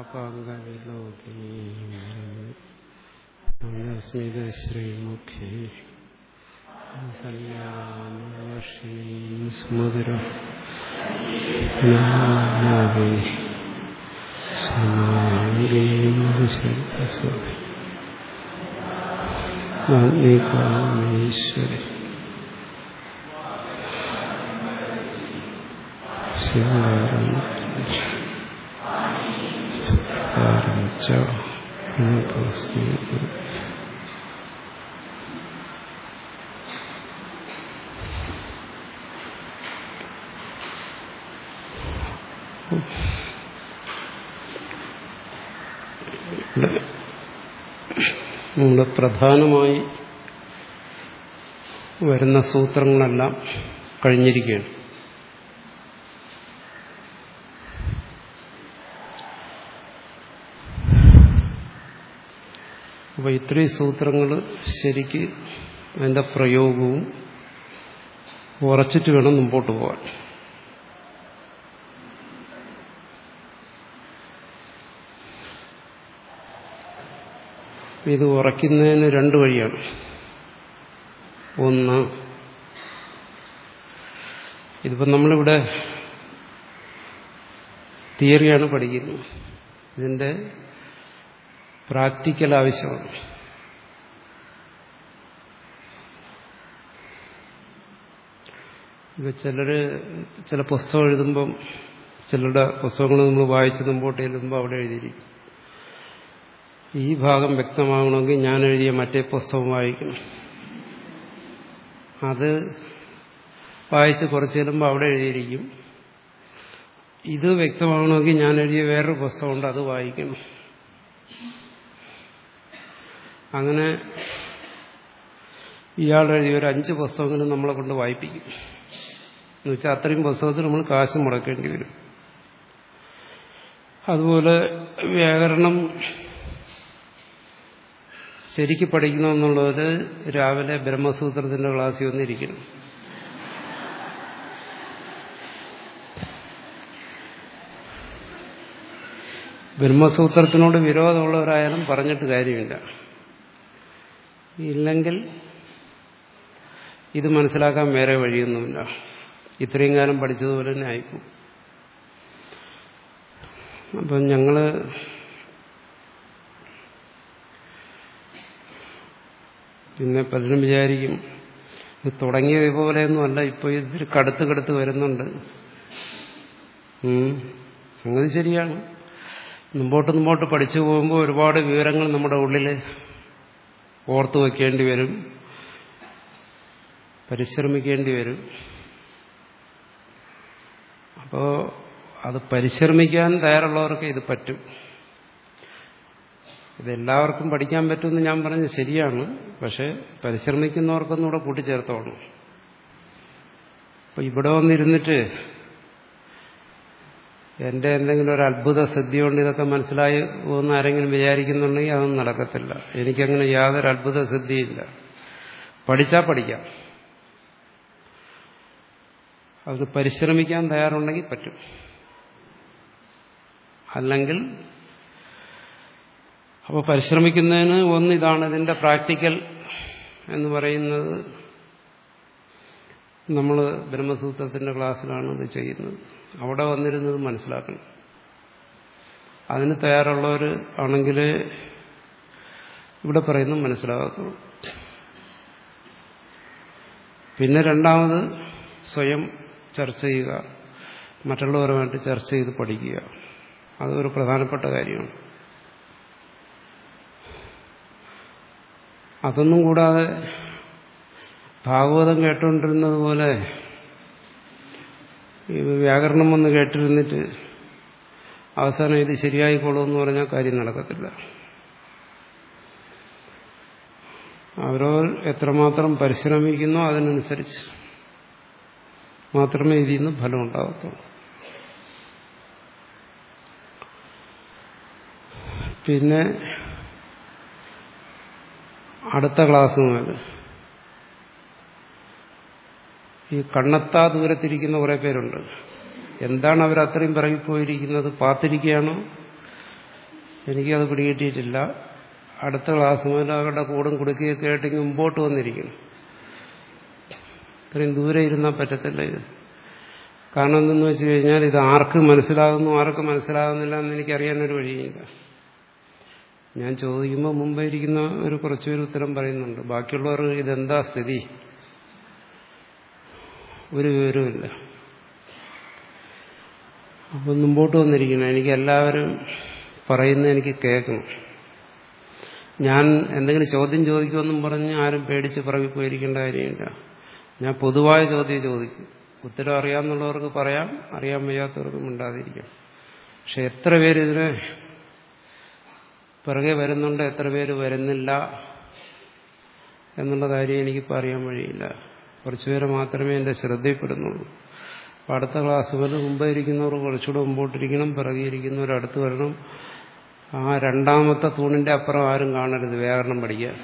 സ്മിതശ്രീമുഖേ സ്മധുര ആത്മീകാമേശ്വരി ശിവാരം ചാരം ച നമ്മുടെ പ്രധാനമായി വരുന്ന സൂത്രങ്ങളെല്ലാം കഴിഞ്ഞിരിക്കുകയാണ് അപ്പോൾ ഇത്രയും സൂത്രങ്ങൾ ശരിക്ക് അതിൻ്റെ പ്രയോഗവും ഉറച്ചിട്ട് വേണം മുമ്പോട്ട് പോകാൻ ഇത് ഉറയ്ക്കുന്നതിന് രണ്ട് വഴിയാണ് ഒന്ന് ഇതിപ്പോൾ നമ്മളിവിടെ തിയറിയാണ് പഠിക്കുന്നത് ഇതിൻ്റെ പ്രാക്ടിക്കൽ ആവശ്യമാണ് ഇപ്പൊ ചിലര് ചില പുസ്തകം എഴുതുമ്പം ചിലരുടെ പുസ്തകങ്ങൾ നമ്മൾ വായിച്ച് മുമ്പോട്ട് ചെല്ലുമ്പോൾ അവിടെ എഴുതിയിരിക്കും ഈ ഭാഗം വ്യക്തമാകണമെങ്കിൽ ഞാൻ എഴുതിയ മറ്റേ പുസ്തകം വായിക്കണം അത് വായിച്ച് കുറച്ച് ചെല്ലുമ്പോൾ അവിടെ എഴുതിയിരിക്കും ഇത് വ്യക്തമാകണമെങ്കിൽ ഞാൻ എഴുതിയ വേറൊരു പുസ്തകമുണ്ട് അത് വായിക്കണം അങ്ങനെ ഇയാൾ എഴുതിയ ഒരു അഞ്ച് പുസ്തകങ്ങളും നമ്മളെ കൊണ്ട് വായിപ്പിക്കും എന്നുവെച്ചാൽ അത്രയും പുസ്തകത്തിൽ നമ്മൾ കാശ് മുടക്കേണ്ടി വരും അതുപോലെ വ്യാകരണം ശരിക്ക് പഠിക്കണമെന്നുള്ളത് രാവിലെ ബ്രഹ്മസൂത്രത്തിന്റെ ക്ലാസ്സിൽ വന്നിരിക്കണം ബ്രഹ്മസൂത്രത്തിനോട് വിരോധമുള്ളവരായാലും പറഞ്ഞിട്ട് കാര്യമില്ല ഇല്ലെങ്കിൽ ഇത് മനസ്സിലാക്കാൻ വേറെ വഴിയൊന്നുമില്ല ഇത്രയും കാലം പഠിച്ചതുപോലെ തന്നെ ആയിപ്പോ അപ്പം ഞങ്ങള് പിന്നെ പലരും വിചാരിക്കും ഇത് തുടങ്ങിയ പോലെയൊന്നുമല്ല ഇപ്പോൾ ഇതിൽ കടുത്ത് കടുത്ത് വരുന്നുണ്ട് സംഗതി ശരിയാണ് മുമ്പോട്ട് മുമ്പോട്ട് പഠിച്ചു പോകുമ്പോൾ ഒരുപാട് വിവരങ്ങൾ നമ്മുടെ ഉള്ളിൽ ഓർത്തു വയ്ക്കേണ്ടി വരും പരിശ്രമിക്കേണ്ടി വരും അപ്പോൾ അത് പരിശ്രമിക്കാൻ തയ്യാറുള്ളവർക്ക് ഇത് പറ്റും ഇതെല്ലാവർക്കും പഠിക്കാൻ പറ്റുമെന്ന് ഞാൻ പറഞ്ഞത് ശരിയാണ് പക്ഷെ പരിശ്രമിക്കുന്നവർക്കൊന്നും ഇവിടെ കൂട്ടിച്ചേർത്തോണം അപ്പൊ ഇവിടെ വന്നിരുന്നിട്ട് എന്റെ എന്തെങ്കിലും ഒരു അത്ഭുത സിദ്ധി കൊണ്ട് ഇതൊക്കെ മനസ്സിലായി പോകുന്ന ആരെങ്കിലും വിചാരിക്കുന്നുണ്ടെങ്കിൽ അതൊന്നും നടക്കത്തില്ല എനിക്കങ്ങനെ യാതൊരു അത്ഭുത സിദ്ധിയില്ല പഠിച്ചാൽ പഠിക്കാം അതിന് പരിശ്രമിക്കാൻ തയ്യാറുണ്ടെങ്കിൽ പറ്റും അല്ലെങ്കിൽ അപ്പോൾ പരിശ്രമിക്കുന്നതിന് ഒന്ന് ഇതാണ് ഇതിന്റെ പ്രാക്ടിക്കൽ എന്ന് പറയുന്നത് നമ്മൾ ബ്രഹ്മസൂത്രത്തിന്റെ ക്ലാസ്സിലാണ് ഇത് ചെയ്യുന്നത് അവിടെ വന്നിരുന്നത് മനസ്സിലാക്കണം അതിന് തയ്യാറുള്ളവർ ആണെങ്കിൽ ഇവിടെ പറയുന്നത് മനസ്സിലാകത്തുള്ളൂ പിന്നെ രണ്ടാമത് സ്വയം ചർച്ച ചെയ്യുക മറ്റുള്ളവരുമായിട്ട് ചർച്ച ചെയ്ത് പഠിക്കുക അതൊരു പ്രധാനപ്പെട്ട കാര്യമാണ് അതൊന്നും കൂടാതെ ഭാഗവതം കേട്ടുകൊണ്ടിരുന്നത് പോലെ വ്യാകരണം വന്ന് കേട്ടിരുന്നിട്ട് അവസാനം ഇത് ശരിയായിക്കോളൂ പറഞ്ഞാൽ കാര്യം നടക്കത്തില്ല അവരവർ എത്രമാത്രം പരിശ്രമിക്കുന്നോ അതിനനുസരിച്ച് മാത്രമേ ഇതിൽ നിന്ന് ഫലം ഉണ്ടാകത്തുള്ളൂ പിന്നെ അടുത്ത ക്ലാസ് മുതൽ ഈ കണ്ണെത്താ ദൂരത്തിരിക്കുന്ന കുറെ പേരുണ്ട് എന്താണ് അവർ അത്രയും പിറകിപ്പോയിരിക്കുന്നത് പാത്തിരിക്കുകയാണോ എനിക്കത് പിടികിട്ടിയിട്ടില്ല അടുത്ത ക്ലാസ് മുതൽ അവരുടെ കൂടും കുടുക്കുകയൊക്കെ ആയിട്ട് മുമ്പോട്ട് വന്നിരിക്കണം ഇത്രയും ദൂരെ ഇരുന്നാൽ പറ്റത്തില്ല ഇത് കാരണം എന്തെന്ന് വെച്ച് കഴിഞ്ഞാൽ ഇത് ആർക്ക് മനസ്സിലാകുന്നു ആർക്ക് മനസ്സിലാകുന്നില്ല എന്ന് എനിക്കറിയാനൊരു വഴിയില്ല ഞാൻ ചോദിക്കുമ്പോൾ മുമ്പേ ഇരിക്കുന്ന ഒരു കുറച്ചുപേർ ഉത്തരം പറയുന്നുണ്ട് ബാക്കിയുള്ളവർ ഇതെന്താ സ്ഥിതി ഒരു വിവരവുമില്ല അപ്പം മുമ്പോട്ട് വന്നിരിക്കണം എനിക്ക് എല്ലാവരും പറയുന്നത് എനിക്ക് കേൾക്കണം ഞാൻ എന്തെങ്കിലും ചോദ്യം ചോദിക്കുമെന്നും പറഞ്ഞ് ആരും പേടിച്ച് പിറകി പോയിരിക്കേണ്ട കാര്യമില്ല ഞാൻ പൊതുവായ ചോദ്യം ചോദിക്കും ഉത്തരം അറിയാമെന്നുള്ളവർക്ക് പറയാം അറിയാൻ വയ്യാത്തവർക്ക് മിണ്ടാതിരിക്കാം പക്ഷെ എത്ര പേര് ഇതിന് പിറകെ വരുന്നുണ്ട് എത്ര പേര് വരുന്നില്ല എന്നുള്ള കാര്യം എനിക്കിപ്പോൾ അറിയാൻ വഴിയില്ല കുറച്ചുപേരെ മാത്രമേ എൻ്റെ ശ്രദ്ധയിൽപ്പെടുന്നുള്ളൂ അപ്പോൾ അടുത്ത ക്ലാസ് മുതൽ മുമ്പേ ഇരിക്കുന്നവർ കുറച്ചുകൂടെ മുമ്പോട്ടിരിക്കണം പിറകെ ഇരിക്കുന്നവർ അടുത്ത് വരണം ആ രണ്ടാമത്തെ തൂണിന്റെ അപ്പുറം ആരും കാണരുത് വ്യാകരണം പഠിക്കാൻ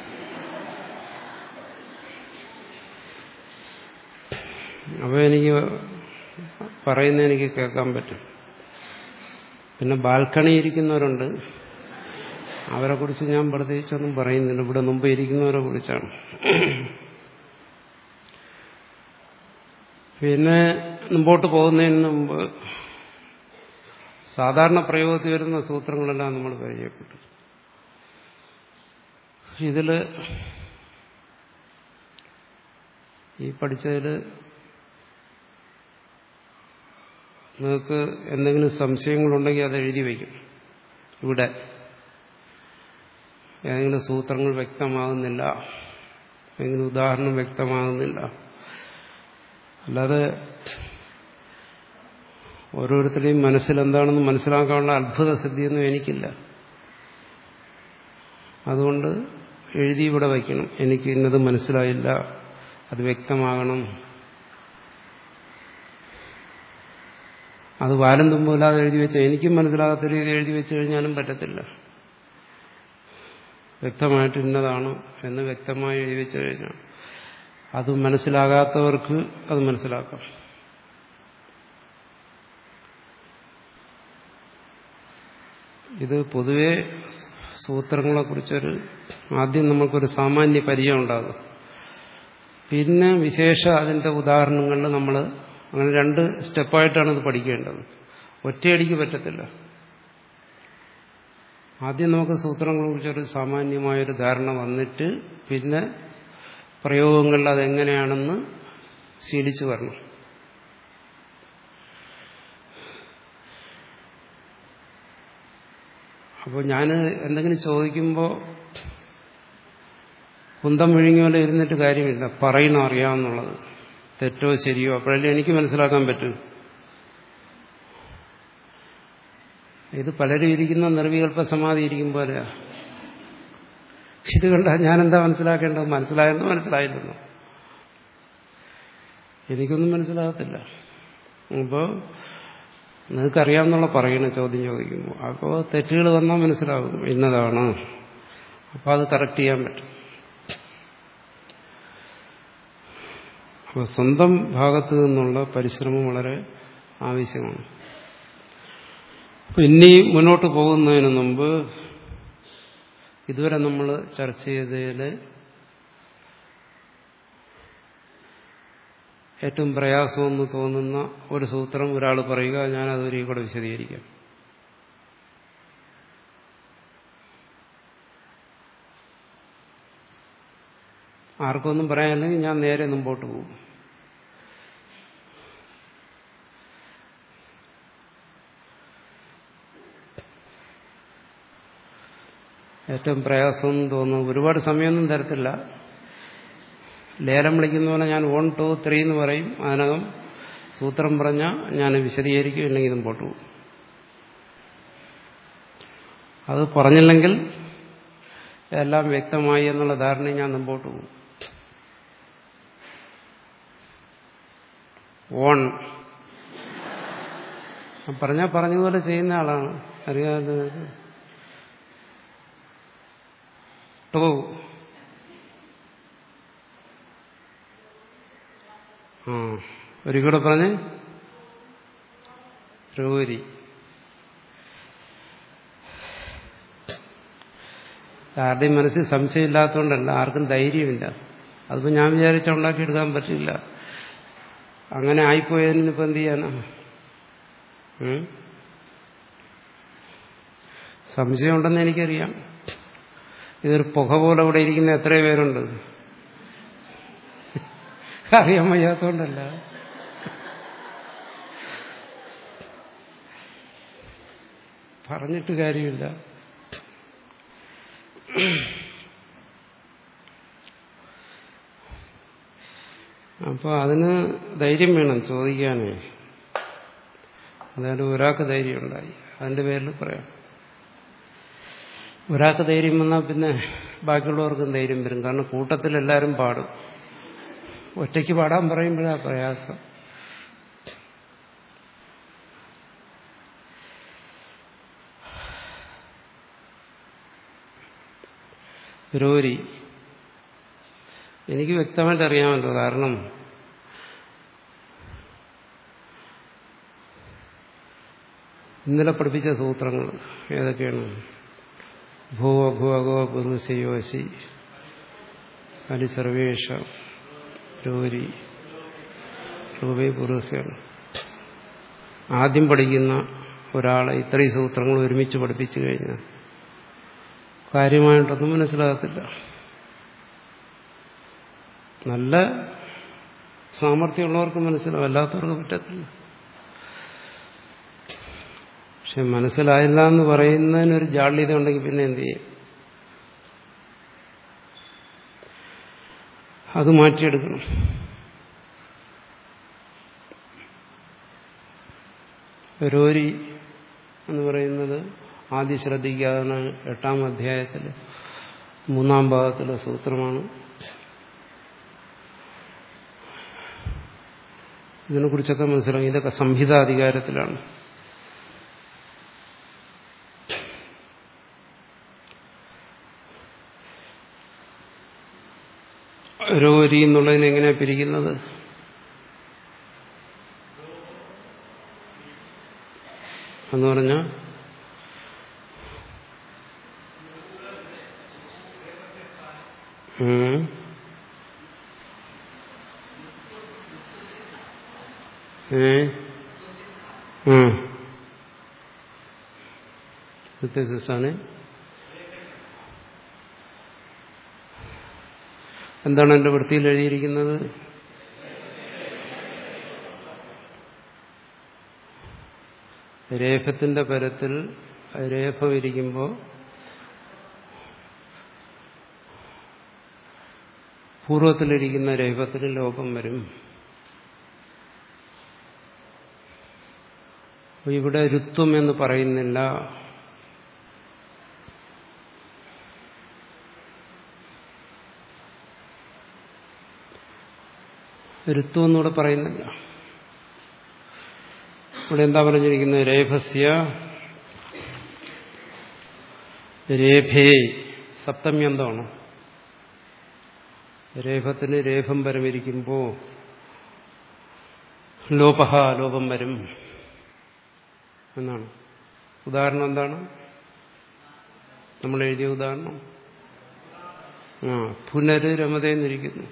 അപ്പോൾ എനിക്ക് പറയുന്ന എനിക്ക് കേൾക്കാൻ പറ്റും പിന്നെ ബാൽക്കണി ഇരിക്കുന്നവരുണ്ട് അവരെ കുറിച്ച് ഞാൻ പ്രത്യേകിച്ചൊന്നും പറയുന്നില്ല ഇവിടെ മുമ്പ് ഇരിക്കുന്നവരെ കുറിച്ചാണ് പിന്നെ മുമ്പോട്ട് പോകുന്നതിന് മുമ്പ് സാധാരണ പ്രയോഗത്തിൽ വരുന്ന സൂത്രങ്ങളെല്ലാം നമ്മൾ പരിചയപ്പെട്ടു ഇതിൽ ഈ പഠിച്ചതിൽ നിങ്ങൾക്ക് എന്തെങ്കിലും സംശയങ്ങളുണ്ടെങ്കിൽ അത് എഴുതി വയ്ക്കും ഇവിടെ ഏതെങ്കിലും സൂത്രങ്ങൾ വ്യക്തമാകുന്നില്ല ഏതെങ്കിലും ഉദാഹരണം വ്യക്തമാകുന്നില്ല അല്ലാതെ ഓരോരുത്തരുടെയും മനസ്സിലെന്താണെന്ന് മനസ്സിലാക്കാനുള്ള അത്ഭുത സിദ്ധിയൊന്നും എനിക്കില്ല അതുകൊണ്ട് എഴുതി ഇവിടെ വയ്ക്കണം എനിക്ക് ഇന്നത് മനസ്സിലായില്ല അത് വ്യക്തമാകണം അത് വാലും തുമ്പില്ലാതെ എഴുതി വെച്ച എനിക്കും മനസ്സിലാകാത്ത രീതി എഴുതി വെച്ച് കഴിഞ്ഞാലും പറ്റത്തില്ല വ്യക്തമായിട്ട് ഇന്നതാണ് എന്ന് വ്യക്തമായി എഴുതി വെച്ച് കഴിഞ്ഞാൽ അത് മനസ്സിലാകാത്തവർക്ക് അത് മനസ്സിലാക്കാം ഇത് പൊതുവെ സൂത്രങ്ങളെക്കുറിച്ചൊരു ആദ്യം നമുക്കൊരു സാമാന്യ പരിചയം ഉണ്ടാകും പിന്നെ വിശേഷ അതിൻ്റെ ഉദാഹരണങ്ങളിൽ നമ്മൾ അങ്ങനെ രണ്ട് സ്റ്റെപ്പായിട്ടാണ് ഇത് പഠിക്കേണ്ടത് ഒറ്റയടിക്ക് പറ്റത്തില്ല ആദ്യം നമുക്ക് സൂത്രങ്ങളെക്കുറിച്ചൊരു സാമാന്യമായൊരു ധാരണ വന്നിട്ട് പിന്നെ പ്രയോഗങ്ങളിൽ അതെങ്ങനെയാണെന്ന് ശീലിച്ചു വരണം അപ്പോൾ ഞാൻ എന്തെങ്കിലും ചോദിക്കുമ്പോൾ കുന്തം വിഴുങ്ങി പോലെ ഇരുന്നിട്ട് കാര്യമില്ല പറയണം അറിയാമെന്നുള്ളത് തെറ്റോ ശരിയോ അപ്പോഴല്ലേ എനിക്ക് മനസ്സിലാക്കാൻ പറ്റൂ ഇത് പലരും ഇരിക്കുന്ന നിർവികൽപ്പ സമാധി ഇരിക്കും പോലെ ഇത് കണ്ട ഞാനെന്താ മനസ്സിലാക്കേണ്ടത് മനസ്സിലായെന്നോ മനസ്സിലായില്ലെന്നോ എനിക്കൊന്നും മനസ്സിലാകത്തില്ല അപ്പോൾ നിങ്ങൾക്കറിയാമെന്നുള്ള പറയണം ചോദ്യം ചോദിക്കുമ്പോൾ അപ്പോൾ തെറ്റുകൾ വന്നാൽ മനസ്സിലാകും ഇന്നതാണ് അപ്പോൾ അത് കറക്റ്റ് ചെയ്യാൻ പറ്റും അപ്പോൾ സ്വന്തം ഭാഗത്തു നിന്നുള്ള പരിശ്രമം വളരെ ആവശ്യമാണ് ഇനി മുന്നോട്ട് പോകുന്നതിന് മുമ്പ് ഇതുവരെ നമ്മൾ ചർച്ച ചെയ്തതിൽ ഏറ്റവും പ്രയാസമെന്ന് തോന്നുന്ന ഒരു സൂത്രം ഒരാൾ പറയുക ഞാൻ അതൊരു കൂടെ വിശദീകരിക്കാം ആർക്കൊന്നും പറയാനില്ലെങ്കിൽ ഞാൻ നേരെ മുമ്പോട്ട് പോകും ഏറ്റവും പ്രയാസം തോന്നുന്നു ഒരുപാട് സമയമൊന്നും തരത്തില്ല ലേലം വിളിക്കുന്ന പോലെ ഞാൻ വൺ ടു ത്രീ എന്ന് പറയും അതിനകം സൂത്രം പറഞ്ഞാൽ ഞാൻ വിശദീകരിക്കും ഇല്ലെങ്കിൽ മുമ്പോട്ട് പോകും അത് പറഞ്ഞില്ലെങ്കിൽ എല്ലാം വ്യക്തമായി എന്നുള്ള ധാരണ ഞാൻ മുമ്പോട്ട് പോകും ഓൺ പറഞ്ഞാൽ പറഞ്ഞതുപോലെ ചെയ്യുന്ന ആളാണ് അറിയാതെ ടു ആ ഒരിക്കൽ കൂടെ പറഞ്ഞ് രോരി ആരുടെയും മനസ്സിൽ സംശയമില്ലാത്തതുകൊണ്ടല്ല ആർക്കും ധൈര്യമില്ല അതിപ്പോൾ ഞാൻ വിചാരിച്ച ഉണ്ടാക്കിയെടുക്കാൻ പറ്റില്ല അങ്ങനെ ആയിപ്പോയതിന് ഇപ്പം എന്ത് ചെയ്യാനാ ഉം? സംശയമുണ്ടെന്ന് എനിക്കറിയാം ഇതൊരു പുക പോലെ ഇവിടെ ഇരിക്കുന്ന എത്ര പേരുണ്ട് അറിയാൻ വയ്യാത്തോണ്ടല്ല പറഞ്ഞിട്ട് കാര്യമില്ല അപ്പോൾ അതിന് ധൈര്യം വേണം ചോദിക്കാനേ അതായത് ഒരാൾക്ക് ധൈര്യം ഉണ്ടായി അതിന്റെ പേരിൽ പറയാം ഒരാൾക്ക് ധൈര്യം വന്നാൽ പിന്നെ ബാക്കിയുള്ളവർക്കും ധൈര്യം വരും കാരണം കൂട്ടത്തിൽ എല്ലാവരും പാടും ഒറ്റയ്ക്ക് പാടാൻ പറയുമ്പോഴാ പ്രയാസം രോരി എനിക്ക് വ്യക്തമായിട്ട് അറിയാമല്ലോ കാരണം ഇന്നലെ പഠിപ്പിച്ച സൂത്രങ്ങൾ ഏതൊക്കെയാണ് ഭൂവ ഭുവഗോ ബുറുസയോശി അരി സർവേഷ രോരി രൂപേ പുരുഷയാണ് ആദ്യം പഠിക്കുന്ന ഒരാളെ ഇത്രയും സൂത്രങ്ങൾ ഒരുമിച്ച് പഠിപ്പിച്ചു കഴിഞ്ഞാൽ കാര്യമായിട്ടൊന്നും മനസ്സിലാകത്തില്ല നല്ല സാമർഥ്യമുള്ളവർക്ക് മനസ്സിലാവും അല്ലാത്തവർക്ക് പറ്റത്തില്ല പക്ഷെ മനസ്സിലായില്ല എന്ന് പറയുന്നതിനൊരു ജാള്യത ഉണ്ടെങ്കിൽ പിന്നെ എന്ത് ചെയ്യും അത് മാറ്റിയെടുക്കണം രോരി എന്ന് പറയുന്നത് ആദ്യം ശ്രദ്ധിക്കാവുന്ന എട്ടാം അധ്യായത്തിൽ മൂന്നാം ഭാഗത്തിലെ സൂത്രമാണ് ഇതിനെക്കുറിച്ചൊക്കെ മനസ്സിലാക്കി ഇതൊക്കെ സംഹിതാധികാരത്തിലാണ് രോരി എന്നുള്ളതിനെ എങ്ങനെയാ പിരിക്കുന്നത് എന്ന് പറഞ്ഞ വ്യത്യസ്തമാണ് എന്താണ് എന്റെ വൃത്തിയിൽ എഴുതിയിരിക്കുന്നത് രേഖത്തിന്റെ പരത്തിൽ രേഖം ഇരിക്കുമ്പോൾ പൂർവ്വത്തിലിരിക്കുന്ന രേഖത്തിന് ലോകം വരും അപ്പൊ ഇവിടെ രുത്വം എന്ന് പറയുന്നില്ല ഋത്വം എന്നിവിടെ പറയുന്നില്ല ഇവിടെ എന്താ പറഞ്ഞിരിക്കുന്നത് രേഖസ്യ രേഖേ സപ്തമി എന്താണ് രേഖത്തിന് രേഖം പരമിരിക്കുമ്പോ ലോപഹ ലോപം വരും എന്നാണ് ഉദാഹരണം എന്താണ് നമ്മൾ എഴുതിയ ഉദാഹരണം ആ പുനര് രമതയെന്നിരിക്കുന്നു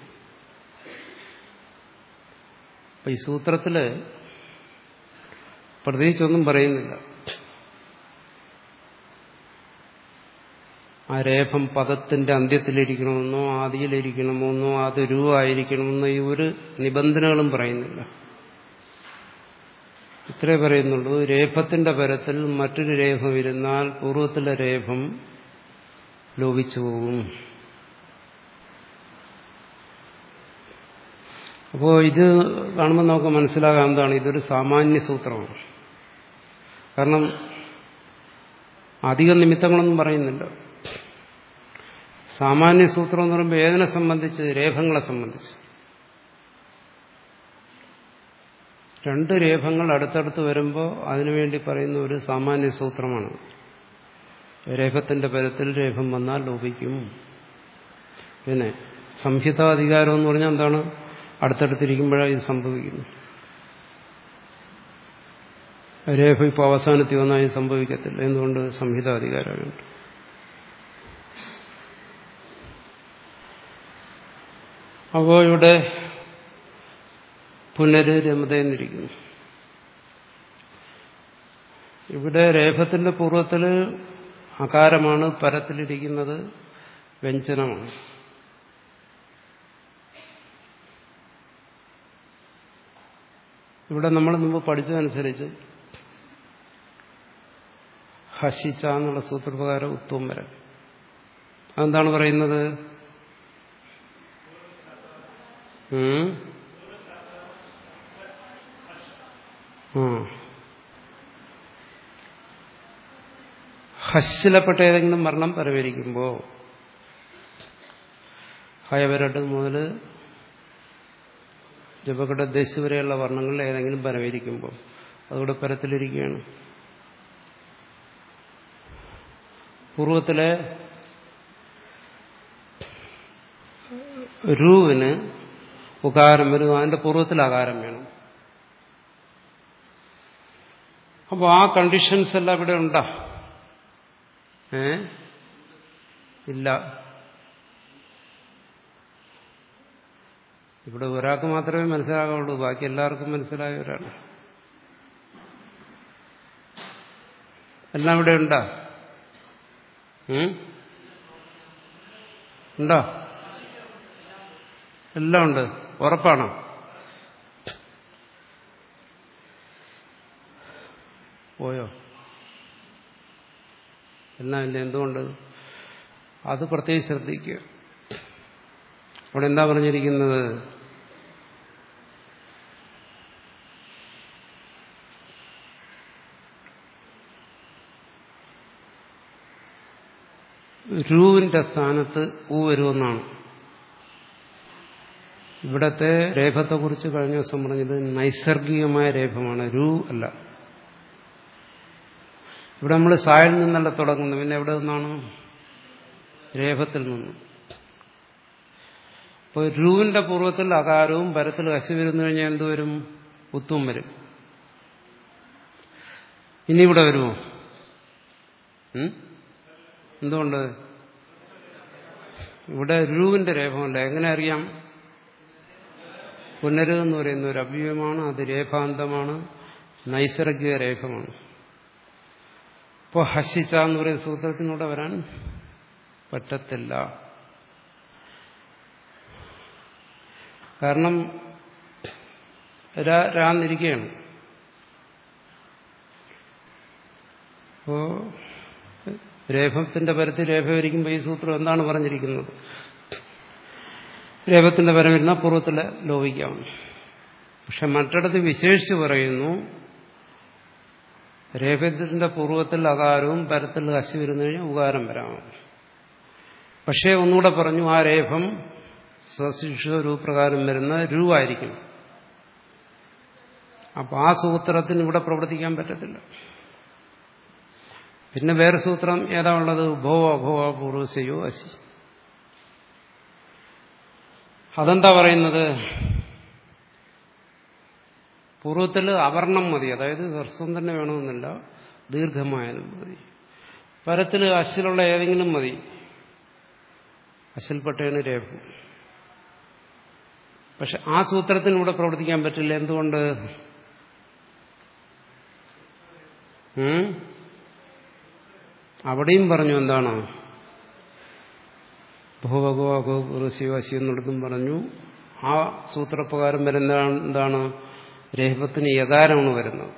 അപ്പൊ ഈ സൂത്രത്തില് പ്രത്യേകിച്ചൊന്നും പറയുന്നില്ല ആ രേഖം പദത്തിന്റെ അന്ത്യത്തിലിരിക്കണമെന്നോ ആദിയിലിരിക്കണമെന്നോ അത് രൂപമായിരിക്കണമെന്നോ ഈ ഒരു നിബന്ധനകളും പറയുന്നില്ല ഇത്രേ പറയുന്നുള്ളൂ രേഖത്തിന്റെ പരത്തിൽ മറ്റൊരു രേഖം ഇരുന്നാൽ പൂർവ്വത്തിലെ രേഖം ലോപിച്ചു പോകും അപ്പോൾ ഇത് കാണുമ്പോൾ നമുക്ക് മനസ്സിലാകാം എന്താണ് ഇതൊരു സാമാന്യ സൂത്രമാണ് കാരണം അധിക നിമിത്തങ്ങളൊന്നും പറയുന്നില്ല സാമാന്യ സൂത്രം എന്ന് പറയുമ്പോൾ ഏതിനെ സംബന്ധിച്ച് രേഖങ്ങളെ സംബന്ധിച്ച് രണ്ട് രേഖങ്ങൾ അടുത്തടുത്ത് വരുമ്പോൾ അതിനുവേണ്ടി പറയുന്ന ഒരു സാമാന്യ സൂത്രമാണ് രേഖത്തിന്റെ പരത്തിൽ രേഖം വന്നാൽ ലോപിക്കും പിന്നെ സംഹിതാധികാരം എന്ന് പറഞ്ഞാൽ എന്താണ് അടുത്തടുത്തിരിക്കുമ്പോഴാണ് ഇത് സംഭവിക്കുന്നു രേഖ ഇപ്പോൾ അവസാനത്തിൽ വന്നാൽ ഇത് സംഭവിക്കത്തില്ല എന്തുകൊണ്ട് സംഹിതാധികാരമുണ്ട് അപ്പോൾ ഇവിടെ പുനര് രമതയെന്നിരിക്കുന്നു ഇവിടെ രേഫത്തിന്റെ പൂർവ്വത്തില് അകാരമാണ് പരത്തിലിരിക്കുന്നത് വ്യഞ്ജനമാണ് ഇവിടെ നമ്മൾ മുമ്പ് പഠിച്ചതനുസരിച്ച് ഹസിച്ച എന്നുള്ള സൂത്രപ്രകാരം ഉത്തവും വരാം അതെന്താണ് പറയുന്നത് ഉം? ആ ഹസ്സിലപ്പെട്ട ഏതെങ്കിലും വർണ്ണം പരവരിക്കുമ്പോൾ ഹയവരട്ട് മുതൽ ജപകട ദശ് വരെയുള്ള വർണ്ണങ്ങളിൽ ഏതെങ്കിലും പരവരിക്കുമ്പോൾ അതുകൂടെ പരത്തിലിരിക്കുകയാണ് പൂർവത്തിലെ രൂവിന് ഉകാരം വരും അതിന്റെ പൂർവ്വത്തിൽ അകാരം വേണം അപ്പോൾ ആ കണ്ടീഷൻസ് എല്ലാം ഇവിടെ ഉണ്ടോ ഏ ഇല്ല ഇവിടെ ഒരാൾക്ക് മാത്രമേ മനസ്സിലാകാവുള്ളൂ ബാക്കി എല്ലാവർക്കും മനസ്സിലായവരാണ് എല്ലാം ഇവിടെ ഉണ്ടോ ഉം? ഉണ്ടോ എല്ലാം ഉണ്ട് ഉറപ്പാണോ പോയോ എല്ലാം ഇല്ല എന്തുകൊണ്ട് അത് പ്രത്യേകിച്ച് ശ്രദ്ധിക്കുക അവിടെ എന്താ പറഞ്ഞിരിക്കുന്നത് രൂവിന്റെ സ്ഥാനത്ത് ഊ വരുമെന്നാണ് ഇവിടത്തെ രേഖത്തെക്കുറിച്ച് കഴിഞ്ഞ ദിവസം പറഞ്ഞത് നൈസർഗികമായ രേഖമാണ് രൂ അല്ല ഇവിടെ നമ്മൾ സായിൽ നിന്നല്ല തുടങ്ങുന്നത് പിന്നെ എവിടെ നിന്നാണ് രേഖത്തിൽ നിന്നും ഇപ്പോൾ രൂവിന്റെ പൂർവ്വത്തിൽ അകാരവും പരത്തിൽ കശി വരുന്നു കഴിഞ്ഞാൽ എന്തുവരും ഉത്തും വരും ഇനി ഇവിടെ വരുമോ ഉം? എന്തുകൊണ്ട് ഇവിടെ രൂവിന്റെ രേഖമുണ്ട് എങ്ങനെ അറിയാം പുനര് എന്ന് പറയുന്ന ഒരു അവ്യയമാണ് അത് രേഖാന്തമാണ് നൈസർഗിക രേഖമാണ് ഇപ്പോൾ ഹസിച്ച എന്ന് പറയുന്ന സൂത്രത്തിനൂടെ വരാൻ പറ്റത്തില്ല കാരണം രാന്നിരിക്കുകയാണ് അപ്പോ രേഖത്തിന്റെ പരത്തിൽ രേഖ വരിക്കുമ്പോൾ ഈ സൂത്രം എന്താണ് പറഞ്ഞിരിക്കുന്നത് രേഖത്തിന്റെ പരം വരുന്ന പൂർവ്വത്തിലെ ലോപിക്കാം പക്ഷെ മറ്റിടത്ത് വിശേഷിച്ച് പറയുന്നു രേഖത്തിന്റെ പൂർവ്വത്തിൽ അകാരവും പരത്തിൽ കശി വരുന്നു കഴിഞ്ഞാൽ ഉകാരം വരാം പക്ഷേ ഒന്നുകൂടെ പറഞ്ഞു ആ രേഖം സശിക്ഷ രൂപ്രകാരം വരുന്ന രൂവായിരിക്കും അപ്പൊ ആ സൂത്രത്തിന് ഇവിടെ പ്രവർത്തിക്കാൻ പറ്റത്തില്ല പിന്നെ വേറെ സൂത്രം ഏതാ ഉള്ളത് ഭോവ ഭോവ പൂർവസയോ അശി അതെന്താ പറയുന്നത് പൂർവ്വത്തിൽ അവർണം മതി അതായത് ഹ്രസ്വം തന്നെ വേണമെന്നില്ല ദീർഘമായാലും മതി പരത്തിൽ അശിലുള്ള ഏതെങ്കിലും മതി അശിൽപ്പെട്ടയാണ് രേഖ പക്ഷെ ആ സൂത്രത്തിന് ഇവിടെ പ്രവർത്തിക്കാൻ പറ്റില്ല എന്തുകൊണ്ട് ഉം? അവിടെയും പറഞ്ഞു എന്താണ് ഭൂഭഗവാശിവാശി എന്നുള്ളതും പറഞ്ഞു ആ സൂത്രപ്രകാരം വരുന്ന എന്താണ് രേഖത്തിന് യകാരമാണ് വരുന്നത്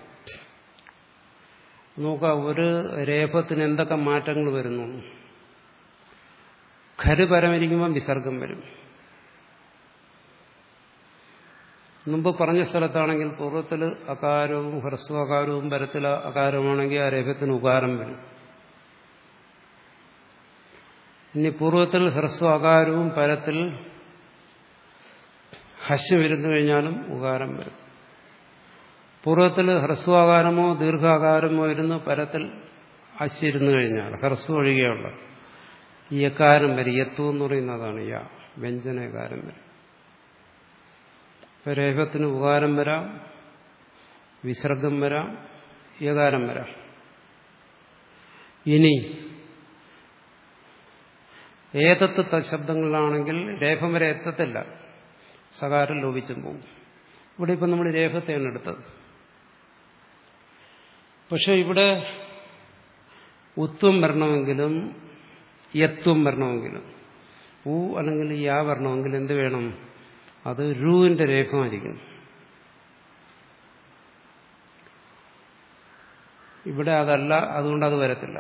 നോക്കുക ഒരു രേഖത്തിന് എന്തൊക്കെ മാറ്റങ്ങൾ വരുന്നു ഖര് പരമിരിക്കുമ്പോൾ വിസർഗം വരും മുമ്പ് പറഞ്ഞ സ്ഥലത്താണെങ്കിൽ പൂർവ്വത്തിൽ അകാരവും ഹ്രസ്വകാരവും പരത്തിൽ അകാരമാണെങ്കിൽ ആ രേഖത്തിന് ഉകാരം വരും ഇനി പൂർവ്വത്തിൽ ഹ്രസ്വ അകാരവും പരത്തിൽ ഹശ് വരുന്നു കഴിഞ്ഞാലും ഉകാരം വരും പൂർവ്വത്തിൽ ഹ്രസ്വാകാരമോ ദീർഘാകാരമോ ഇരുന്ന് പരത്തിൽ അശ് ഇരുന്നു കഴിഞ്ഞാൽ ഹ്രസ്വ ഒഴികെയുള്ള ഈ എക്കാരം വരും യത്തു എന്ന് പറയുന്നതാണ് യാ വ്യഞ്ജനകാരം വരും ഇപ്പൊ രേഖത്തിന് ഉകാരം വരാം വിസർഗം വരാം യകാരം വരാം ഇനി ഏതത്ത് ശബ്ദങ്ങളിലാണെങ്കിൽ രേഖം വരെ എത്തത്തില്ല സകാരം ലോപിച്ചും പോകും ഇവിടെ ഇപ്പം നമ്മൾ രേഖത്തെയാണ് എടുത്തത് പക്ഷെ ഇവിടെ ഉത്വം വരണമെങ്കിലും യത്വം വരണമെങ്കിലും ഊ അല്ലെങ്കിൽ യാ വരണമെങ്കിൽ എന്ത് വേണം അത് രൂവിന്റെ രേഖമായിരിക്കണം ഇവിടെ അതല്ല അതുകൊണ്ട് അത് വരത്തില്ല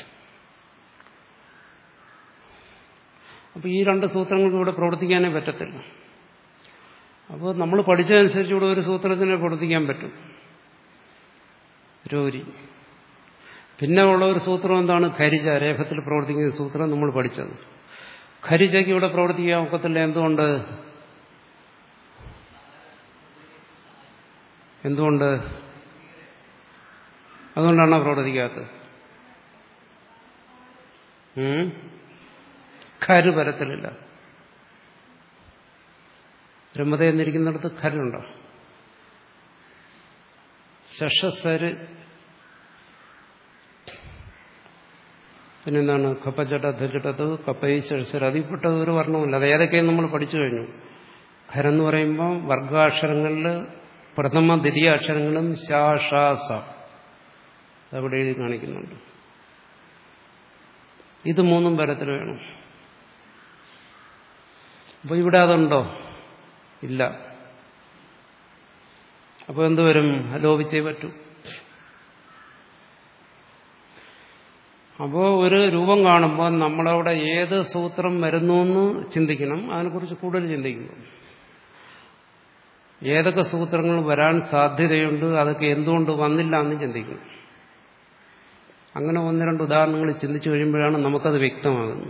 അപ്പോൾ ഈ രണ്ട് സൂത്രങ്ങൾക്ക് ഇവിടെ പ്രവർത്തിക്കാനേ പറ്റത്തില്ല അപ്പോൾ നമ്മൾ പഠിച്ചതനുസരിച്ച് ഇവിടെ ഒരു സൂത്രത്തിനെ പ്രവർത്തിക്കാൻ പറ്റും രോരി പിന്നെ ഉള്ള ഒരു സൂത്രം എന്താണ് ഖരിജ രേഖത്തിൽ പ്രവർത്തിക്കുന്ന സൂത്രം നമ്മൾ പഠിച്ചത് ഖരിജയ്ക്ക് ഇവിടെ പ്രവർത്തിക്കാൻ ഒക്കത്തില്ല എന്തുകൊണ്ട് എന്തുകൊണ്ട് അതുകൊണ്ടാണോ പ്രവർത്തിക്കാത്തത് ഖര് പരത്തിലില്ല ബ്രഹ്മത എന്നിരിക്കുന്നിടത്ത് ഖരുണ്ടോ ശഷസര് പിന്നെന്താണ് കപ്പച്ചട്ട ധച്ചട്ടത്ത് കപ്പയി ശഷസര് അതിൽപ്പെട്ട ഒരു വർണ്ണമില്ല അത് ഏതൊക്കെയും നമ്മൾ പഠിച്ചു കഴിഞ്ഞു ഖരെന്ന് പറയുമ്പോൾ വർഗാക്ഷരങ്ങളിൽ പ്രഥമ ദ്വിതീയ അക്ഷരങ്ങളും ശാ ഷാ സ അവിടെ എഴുതി കാണിക്കുന്നുണ്ട് ഇത് മൂന്നും പരത്തിൽ വേണം അപ്പൊ ഇവിടെ അതുണ്ടോ ഇല്ല അപ്പോൾ എന്തുവരും ലോപിച്ചേ പറ്റൂ അപ്പോൾ ഒരു രൂപം കാണുമ്പോൾ നമ്മളവിടെ ഏത് സൂത്രം വരുന്നു എന്ന് ചിന്തിക്കണം അതിനെക്കുറിച്ച് കൂടുതൽ ചിന്തിക്കണം ഏതൊക്കെ സൂത്രങ്ങൾ വരാൻ സാധ്യതയുണ്ട് അതൊക്കെ എന്തുകൊണ്ട് വന്നില്ല എന്ന് ചിന്തിക്കണം അങ്ങനെ ഒന്ന് രണ്ട് ഉദാഹരണങ്ങൾ ചിന്തിച്ചു കഴിയുമ്പോഴാണ് നമുക്കത് വ്യക്തമാകുന്നത്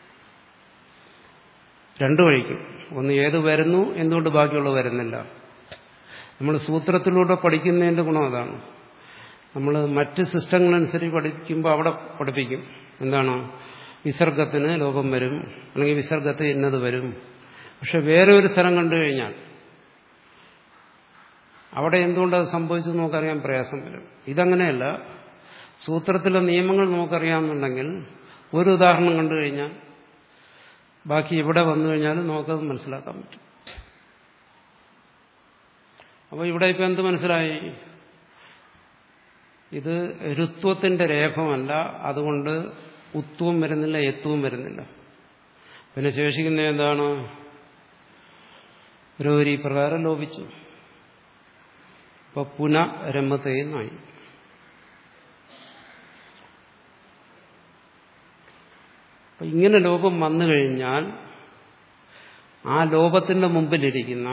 രണ്ടു വഴിക്കും ഒന്ന് ഏത് വരുന്നു എന്തുകൊണ്ട് ബാക്കിയുള്ളത് വരുന്നില്ല നമ്മൾ സൂത്രത്തിലൂടെ പഠിക്കുന്നതിൻ്റെ ഗുണം അതാണ് നമ്മൾ മറ്റ് സിസ്റ്റങ്ങളനുസരിച്ച് പഠിക്കുമ്പോൾ അവിടെ പഠിപ്പിക്കും എന്താണ് വിസർഗത്തിന് ലോകം വരും അല്ലെങ്കിൽ വിസർഗത്തിന് ഇന്നത് വരും പക്ഷെ വേറെ ഒരു സ്ഥലം കണ്ടു കഴിഞ്ഞാൽ അവിടെ എന്തുകൊണ്ടത് സംഭവിച്ചത് നമുക്കറിയാൻ പ്രയാസം വരും ഇതങ്ങനെയല്ല സൂത്രത്തിലെ നിയമങ്ങൾ നമുക്കറിയാമെന്നുണ്ടെങ്കിൽ ഒരു ഉദാഹരണം കണ്ടു കഴിഞ്ഞാൽ ബാക്കി ഇവിടെ വന്നു കഴിഞ്ഞാലും നമുക്കത് മനസ്സിലാക്കാൻ പറ്റും അപ്പോൾ ഇവിടെ ഇപ്പം എന്ത് മനസ്സിലായി ഇത് രുത്വത്തിന്റെ രേഖമല്ല അതുകൊണ്ട് ഉത്വം വരുന്നില്ല എത്വവും വരുന്നില്ല പിന്നെ ശേഷിക്കുന്ന എന്താണ് രോരി പ്രകാരം ലോപിച്ചു അപ്പൊ പുന രമതയെന്നായി അപ്പൊ ഇങ്ങനെ ലോപം വന്നു കഴിഞ്ഞാൽ ആ ലോപത്തിന്റെ മുമ്പിലിരിക്കുന്ന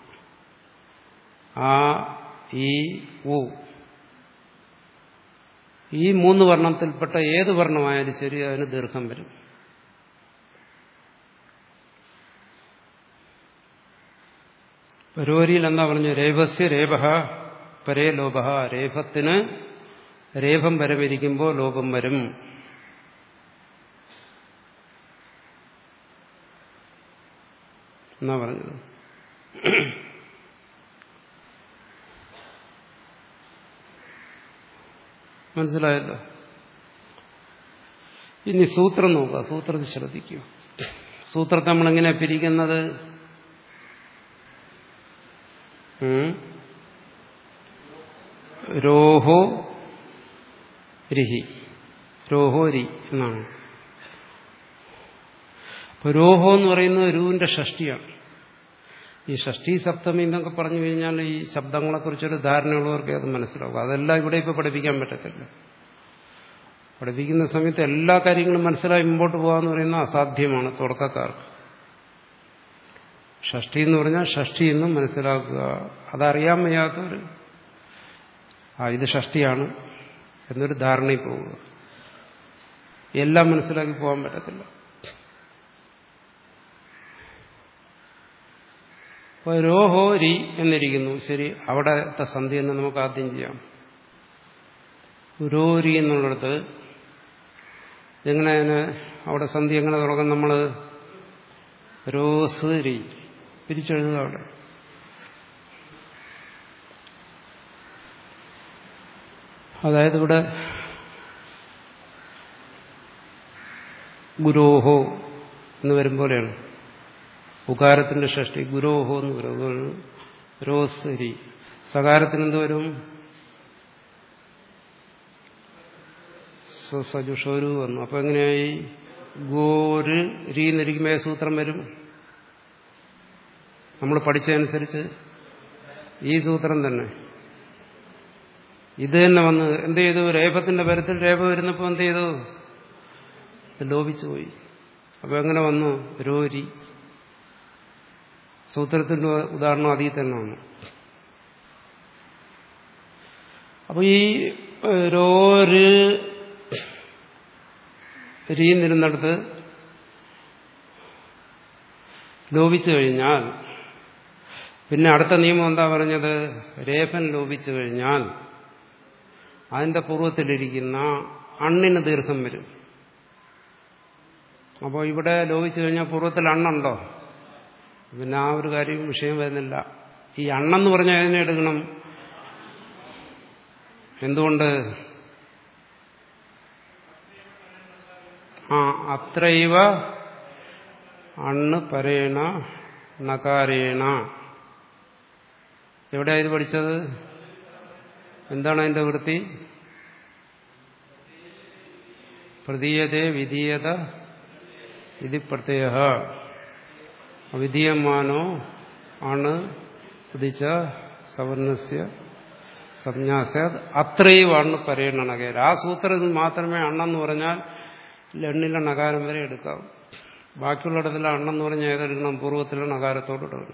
ആ ഈ ഊ ഈ മൂന്ന് വർണ്ണത്തിൽപ്പെട്ട ഏത് വർണ്ണമായാലും ശരി അതിന് ദീർഘം വരും പരോരിയിൽ എന്താ പറഞ്ഞു രേഭസ്യ രേപഹ പരേ ലോപ രേഭത്തിന് രേഭം വരവിരിക്കുമ്പോൾ ലോപം വരും എന്നാ പറഞ്ഞത് മനസ്സിലായല്ലോ ഇനി സൂത്രം നോക്കുക സൂത്രത്തിൽ ശ്രദ്ധിക്കുക സൂത്രത്തെ നമ്മളെങ്ങനെ പിരിക്കുന്നത് രോഹോ രിഹി രോഹോ രി എന്നാണ് അപ്പൊ രോഹോ എന്ന് പറയുന്നത് രൂവിന്റെ ഷഷ്ടിയാണ് ഈ ഷഷ്ടി സപ്തമി എന്നൊക്കെ പറഞ്ഞു കഴിഞ്ഞാൽ ഈ ശബ്ദങ്ങളെക്കുറിച്ചൊരു ധാരണയുള്ളവർക്ക് അത് മനസ്സിലാവും അതെല്ലാം ഇവിടെ ഇപ്പോൾ പഠിപ്പിക്കാൻ പറ്റത്തില്ല പഠിപ്പിക്കുന്ന സമയത്ത് എല്ലാ കാര്യങ്ങളും മനസ്സിലായി മുമ്പോട്ട് പോകാന്ന് പറയുന്നത് അസാധ്യമാണ് തുടക്കക്കാർക്ക് ഷഷ്ടി എന്ന് പറഞ്ഞാൽ ഷഷ്ടി എന്നും മനസ്സിലാക്കുക അതറിയാൻ വയ്യാത്തവർ ആ ഇത് ഷഷ്ടിയാണ് എന്നൊരു ധാരണയിൽ പോവുക എല്ലാം മനസ്സിലാക്കി പോകാൻ പറ്റത്തില്ല അപ്പോൾ രോഹോ രി എന്നിരിക്കുന്നു ശരി അവിടത്തെ സന്ധി എന്ന് നമുക്ക് ആദ്യം ചെയ്യാം രോരി എന്നുള്ളിടത്ത് എങ്ങനെ അതിന് അവിടെ സന്ധി എങ്ങനെ തുടങ്ങും നമ്മൾ രോസ് രി പിരിച്ചെഴുതുക അവിടെ അതായത് ഇവിടെ ഗുരോഹോ എന്ന് വരും പോലെയാണ് ഉകാരത്തിന്റെ ഷഷ്ടി ഗുരോഹോ എന്ന് പറയും റോസ് രി സകാരത്തിന് എന്ത് വരും സജുഷോരു വന്നു അപ്പൊ എങ്ങനെയായി ഗോര് രീ എന്നിരിക്കുമ്പോൾ ഏത് സൂത്രം വരും നമ്മൾ പഠിച്ചതനുസരിച്ച് ഈ സൂത്രം തന്നെ ഇത് തന്നെ വന്ന് എന്ത് ചെയ്തു രേഫത്തിന്റെ പരത്തിൽ രേഫ വരുന്നപ്പോൾ എന്ത് ചെയ്തു ലോപിച്ചു പോയി അപ്പൊ എങ്ങനെ വന്നു രോരി സൂത്രത്തിന്റെ ഉദാഹരണം അതിൽ തന്നെ വന്നു അപ്പൊ ഈ രോര് രീന്നിരുന്നിടത്ത് ലോപിച്ചു കഴിഞ്ഞാൽ പിന്നെ അടുത്ത നിയമം എന്താ പറഞ്ഞത് രേഫൻ ലോപിച്ചു കഴിഞ്ഞാൽ അതിന്റെ പൂർവ്വത്തിലിരിക്കുന്ന അണ്ണിന് ദീർഘം വരും അപ്പോൾ ഇവിടെ ലോപിച്ചു കഴിഞ്ഞാൽ പൂർവ്വത്തിൽ അണ്ണുണ്ടോ പിന്നെ ആ ഒരു കാര്യം വിഷയം വരുന്നില്ല ഈ അണ്ണെന്ന് പറഞ്ഞാൽ അതിനെ എടുക്കണം എന്തുകൊണ്ട് ആ അത്രൈവ അണ്ണ് പരേണ നകാരേണ എവിടെയാ ഇത് പഠിച്ചത് എന്താണ് അതിന്റെ വൃത്തി പ്രതീയതേ വിധീയത ഇതി പ്രത്യയ അവിധീയമാനോ ആണ് ഉദിച്ച സവർണസ്യ സംജ്ഞാസ്യാത് അത്രയും അണ്ണ് പരേണ നകേര ആ സൂത്രത്തിൽ മാത്രമേ അണ്ണെന്ന് പറഞ്ഞാൽ ലണ്ണിലെ നകാരം വരെ എടുക്കാം ബാക്കിയുള്ളിടത്തിൽ അണ്ണെന്ന് പറഞ്ഞാൽ ഏതെടുക്കണം പൂർവ്വത്തിലെ നകാരത്തോട് എടുക്കണം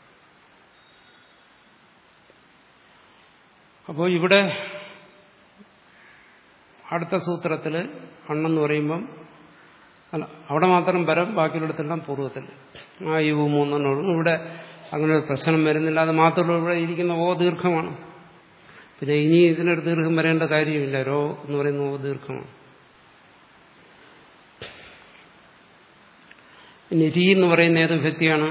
അപ്പോൾ ഇവിടെ അടുത്ത സൂത്രത്തിൽ അണ്ണെന്ന് പറയുമ്പം അല്ല അവിടെ മാത്രം വരം ബാക്കിയുള്ളിടത്തെല്ലാം പൂർവ്വത്തിൽ ആ യുവ മൂന്നെണ്ണോടും ഇവിടെ അങ്ങനെ ഒരു പ്രശ്നം വരുന്നില്ല അത് മാത്രമല്ല ഇവിടെ ഇരിക്കുന്ന ഓ ദീർഘമാണ് പിന്നെ ഇനി ഇതിനൊരു ദീർഘം വരേണ്ട കാര്യമില്ല രോ എന്ന് പറയുന്ന ഓ ദീർഘമാണ് ഇനി രീ എന്ന് പറയുന്ന ഏത് വ്യക്തിയാണ്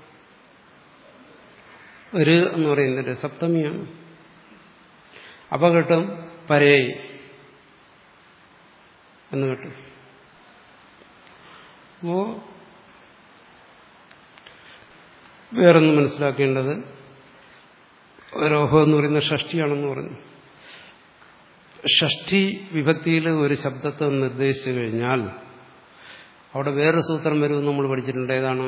ഒരു എന്ന് പറയുന്നത് സപ്തമിയാണ് അപ്പൊ കിട്ടും പരേ എന്ന് കിട്ടും അപ്പോ വേറൊന്ന് മനസ്സിലാക്കേണ്ടത് രോഹം എന്ന് പറയുന്ന ഷഷ്ടിയാണെന്ന് പറഞ്ഞു ഷഷ്ടി വിഭക്തിയിൽ ഒരു ശബ്ദത്തെ നിർദ്ദേശിച്ചു കഴിഞ്ഞാൽ അവിടെ വേറൊരു സൂത്രം വരുമെന്ന് നമ്മൾ പഠിച്ചിട്ടുണ്ട് ഏതാണ്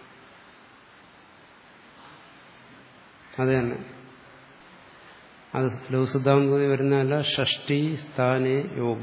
അത് തന്നെ അത് ലഘുസിദ്ധാന്തത്തിൽ വരുന്നതല്ല ഷഷ്ടി സ്ഥാനെ യോഗ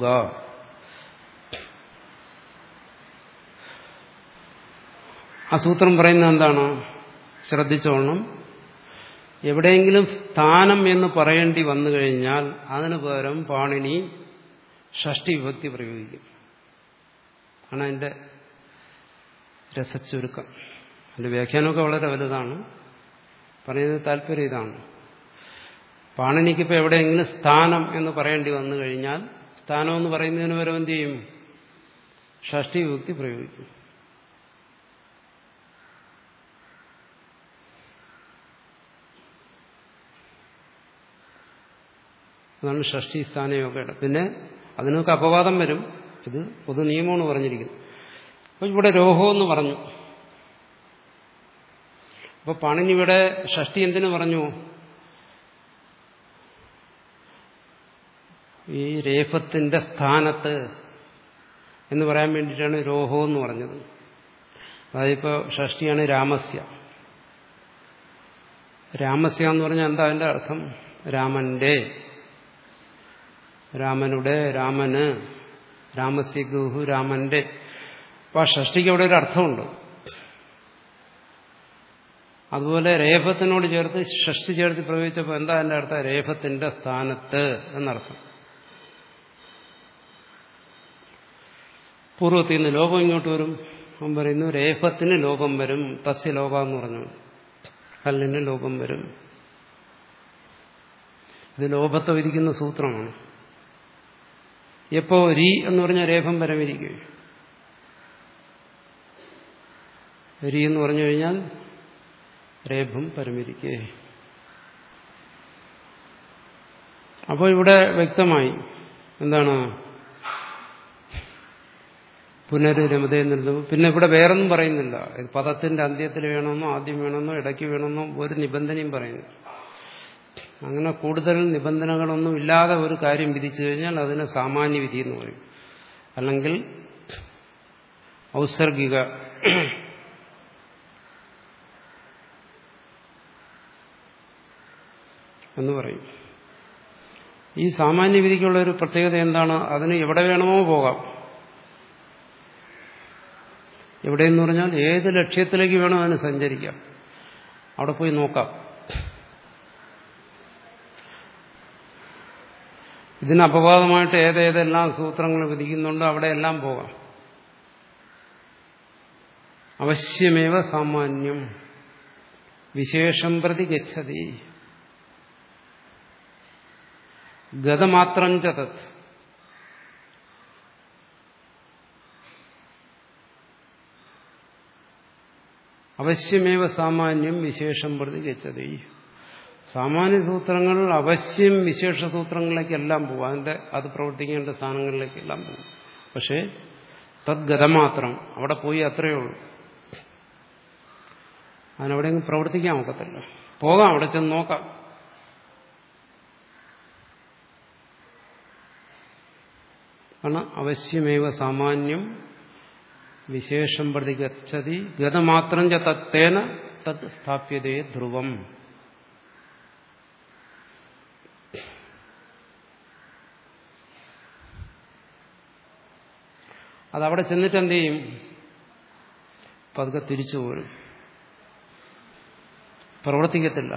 ആ സൂത്രം പറയുന്നത് എന്താണ് ശ്രദ്ധിച്ചോണം എവിടെയെങ്കിലും സ്ഥാനം എന്ന് പറയേണ്ടി വന്നു കഴിഞ്ഞാൽ അതിനു പകരം പാണിനി ഷഷ്ടി വിഭക്തി പ്രയോഗിക്കും ആണ് അതിന്റെ രസച്ചുരുക്കം അതിന്റെ വ്യാഖ്യാനമൊക്കെ വളരെ വലുതാണ് പറയുന്നത് താല്പര്യം ഇതാണ് പാണിനിക്കിപ്പോൾ എവിടെയെങ്കിലും സ്ഥാനം എന്ന് പറയേണ്ടി വന്നു കഴിഞ്ഞാൽ സ്ഥാനം എന്ന് പറയുന്നതിന് പകരം എന്ത് ചെയ്യും ഷഷ്ടി വിഭക്തി പ്രയോഗിക്കും അതാണ് ഷഷ്ടി സ്ഥാനയോഗയുടെ പിന്നെ അതിനൊക്കെ അപവാദം വരും ഇത് പൊതു നിയമമാണ് പറഞ്ഞിരിക്കുന്നത് അപ്പോൾ ഇവിടെ രോഹോ എന്ന് പറഞ്ഞു അപ്പോൾ പണിനി ഇവിടെ ഷഷ്ടി എന്തിനു പറഞ്ഞു ഈ രേഫത്തിന്റെ സ്ഥാനത്ത് എന്ന് പറയാൻ വേണ്ടിയിട്ടാണ് രോഹോ എന്ന് പറഞ്ഞത് അതായത് ഇപ്പോൾ ഷഷ്ടിയാണ് രാമസ്യ രാമസ്യ എന്ന് പറഞ്ഞാൽ എന്താ അതിന്റെ അർത്ഥം രാമന്റെ രാമനുടെ രാമന് രാമസ്യ ഗുഹു രാമന്റെ അപ്പൊ ആ ഷഷ്ടിക്ക് അവിടെ ഒരു അർത്ഥമുണ്ട് അതുപോലെ രേഫത്തിനോട് ചേർത്ത് ഷഷ്ടി ചേർത്ത് പ്രയോഗിച്ചപ്പോൾ എന്താ അതിന്റെ അർത്ഥം രേഫത്തിന്റെ സ്ഥാനത്ത് എന്നർത്ഥം പൂർവ്വത്തിൽ നിന്ന് ലോകം ഇങ്ങോട്ട് വരും അവൻ പറയുന്നു രേഫത്തിന് ലോകം വരും തസ്യ ലോക എന്ന് പറഞ്ഞു കല്ലിന് ലോകം വരും ഇത് ലോഭത്തെ വിധിക്കുന്ന സൂത്രമാണ് എപ്പോ രീ എന്ന് പറഞ്ഞാൽ രേഫം പരമിരിക്കും രീ എന്ന് പറഞ്ഞു കഴിഞ്ഞാൽ രേഫം പരമിരിക്കേ അപ്പോൾ ഇവിടെ വ്യക്തമായി എന്താണ് പുനരുരമതയെ നിർത്തും പിന്നെ ഇവിടെ വേറൊന്നും പറയുന്നില്ല ഇത് പദത്തിന്റെ അന്ത്യത്തിൽ വേണമെന്നോ ആദ്യം വേണമെന്നോ ഇടയ്ക്ക് വേണമെന്നോ ഒരു നിബന്ധനയും പറയുന്നില്ല അങ്ങനെ കൂടുതൽ നിബന്ധനകളൊന്നും ഇല്ലാതെ ഒരു കാര്യം വിധിച്ചു കഴിഞ്ഞാൽ അതിന് സാമാന്യ വിധി എന്ന് പറയും അല്ലെങ്കിൽ ഔസർഗിക എന്ന് പറയും ഈ സാമാന്യ വിധിക്കുള്ള ഒരു പ്രത്യേകത എന്താണ് അതിന് എവിടെ വേണമോ പോകാം എവിടെയെന്ന് പറഞ്ഞാൽ ഏത് ലക്ഷ്യത്തിലേക്ക് വേണോ അതിന് സഞ്ചരിക്കാം അവിടെ പോയി നോക്കാം ഇതിന് അപവാദമായിട്ട് ഏതേതെല്ലാം സൂത്രങ്ങൾ വിധിക്കുന്നുണ്ടോ അവിടെയെല്ലാം പോകാം അവശ്യമേവ സാമാന്യം വിശേഷം പ്രതി ഗച്ഛതി ഗതമാത്രം ച തത് അവശ്യമേവ സാമാന്യം വിശേഷം പ്രതി ഗച്ഛതി സാമാന്യ സൂത്രങ്ങൾ അവശ്യം വിശേഷ സൂത്രങ്ങളിലേക്കെല്ലാം പോകും അതിന്റെ അത് പ്രവർത്തിക്കേണ്ട സ്ഥാനങ്ങളിലേക്കെല്ലാം പോകും പക്ഷേ തദ്ഗതമാത്രം അവിടെ പോയി അത്രയേ ഉള്ളൂ അതിനവിടെയെങ്കിലും പ്രവർത്തിക്കാൻ ഒക്കത്തില്ല പോകാം അവിടെ ചെന്ന് നോക്കാം കാരണം അവശ്യമേവ സാമാന്യം വിശേഷം പ്രതി ഗച്ഛതി ഗതമാത്രം ച തത്തേന തത് സ്ഥാപ്യതേ ധ്രുവം അതവിടെ ചെന്നിട്ട് എന്ത് ചെയ്യും പതുക്കെ തിരിച്ചു പോരും പ്രവർത്തിക്കത്തില്ല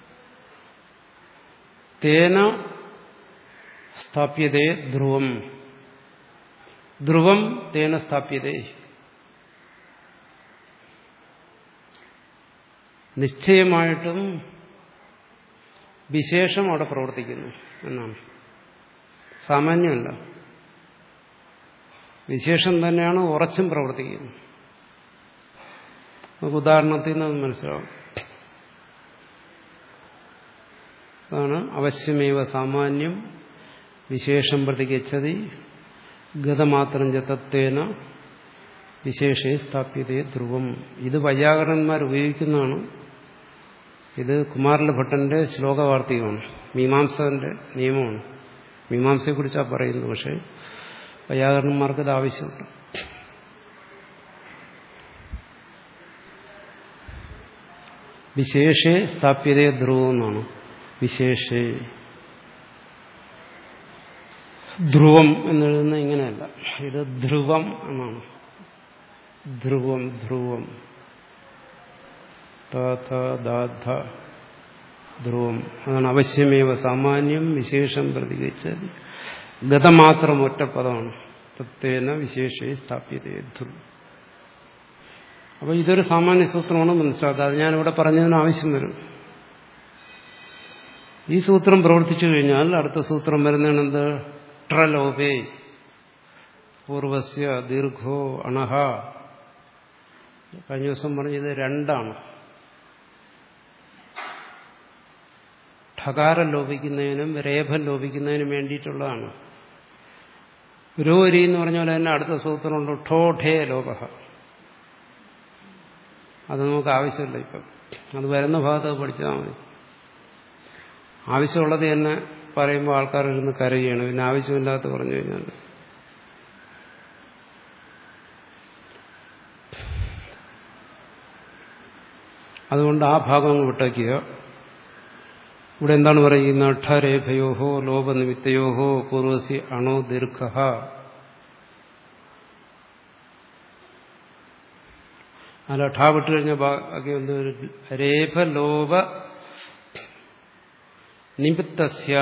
തേന സ്ഥാപ്യതേ ധ്രുവം ധ്രുവം തേന സ്ഥാപ്യതേ നിശ്ചയമായിട്ടും വിശേഷം അവിടെ പ്രവർത്തിക്കുന്നു എന്നാണ് സാമാന്യമല്ല വിശേഷം തന്നെയാണ് ഉറച്ചും പ്രവർത്തിക്കുന്നത് നമുക്ക് ഉദാഹരണത്തിൽ നിന്ന് അത് മനസ്സിലാവും അതാണ് അവശ്യമേവ സാമാന്യം വിശേഷം പ്രതികച്ചതി ഗതമാത്രം ചത്തത്തേന വിശേഷേ സ്ഥാപ്യതേ ധ്രുവം ഇത് വൈയാകരണന്മാർ ഉപയോഗിക്കുന്നതാണ് ഇത് കുമാരല ഭട്ടന്റെ ശ്ലോകവാർത്തികമാണ് മീമാംസകന്റെ നിയമമാണ് മീമാംസയെക്കുറിച്ചാണ് പറയുന്നത് പക്ഷേ വൈയാകരണന്മാർക്ക് ഇത് ആവശ്യമുണ്ട് വിശേഷേ സ്ഥാപ്യതേ ധ്രുവം എന്നാണ് വിശേഷേ ധ്രുവം എന്നെഴുതുന്ന ഇങ്ങനെയല്ല ഇത് ധ്രുവം എന്നാണ് ധ്രുവം ധ്രുവം ധ്രുവം അതാണ് അവശ്യമേവ സാമാന്യം വിശേഷം പ്രതികരിച്ചത് ഗതമാത്രം ഒറ്റ പദമാണ് തത്തേന വിശേഷേ സ്ഥാപ്യതേ ധ്രുവം അപ്പോൾ ഇതൊരു സാമാന്യ സൂത്രമാണ് മനസ്സിലാക്കുക അത് ഞാനിവിടെ പറഞ്ഞതിന് ആവശ്യം വരും ഈ സൂത്രം പ്രവർത്തിച്ചു കഴിഞ്ഞാൽ അടുത്ത സൂത്രം വരുന്നതാണ് എന്ത് ട്രലോപേ പൂർവസ്യ ദീർഘോ അണഹ കഴിഞ്ഞ ദിവസം പറഞ്ഞത് രണ്ടാണ് ഠകാരം ലോപിക്കുന്നതിനും രേഖം ലോപിക്കുന്നതിനും വേണ്ടിയിട്ടുള്ളതാണ് രോരി എന്ന് പറഞ്ഞ പോലെ തന്നെ അടുത്ത സൂത്രമുണ്ട് ഠോഠേ ലോപ അത് നമുക്ക് ആവശ്യമില്ല ഇപ്പം അത് വരുന്ന ഭാഗത്ത് പഠിച്ചാൽ മതി ആവശ്യമുള്ളത് തന്നെ പറയുമ്പോൾ ആൾക്കാർ ഇരുന്ന് കരയുകയാണ് പിന്നെ ആവശ്യമില്ലാത്ത പറഞ്ഞു കഴിഞ്ഞാൽ അതുകൊണ്ട് ആ ഭാഗം അങ്ങ് വിട്ടേക്കുക ഇവിടെ എന്താണ് പറയുന്നത് ഠരേഭയോഹോ ലോപനിമിത്തയോഹോ പൂർവസി അണോ ദീർഘ അല്ല ഠാ വിട്ട് കഴിഞ്ഞ ബാക്കി എന്ത് രേഖ ലോപ നിമിത്തസ്യ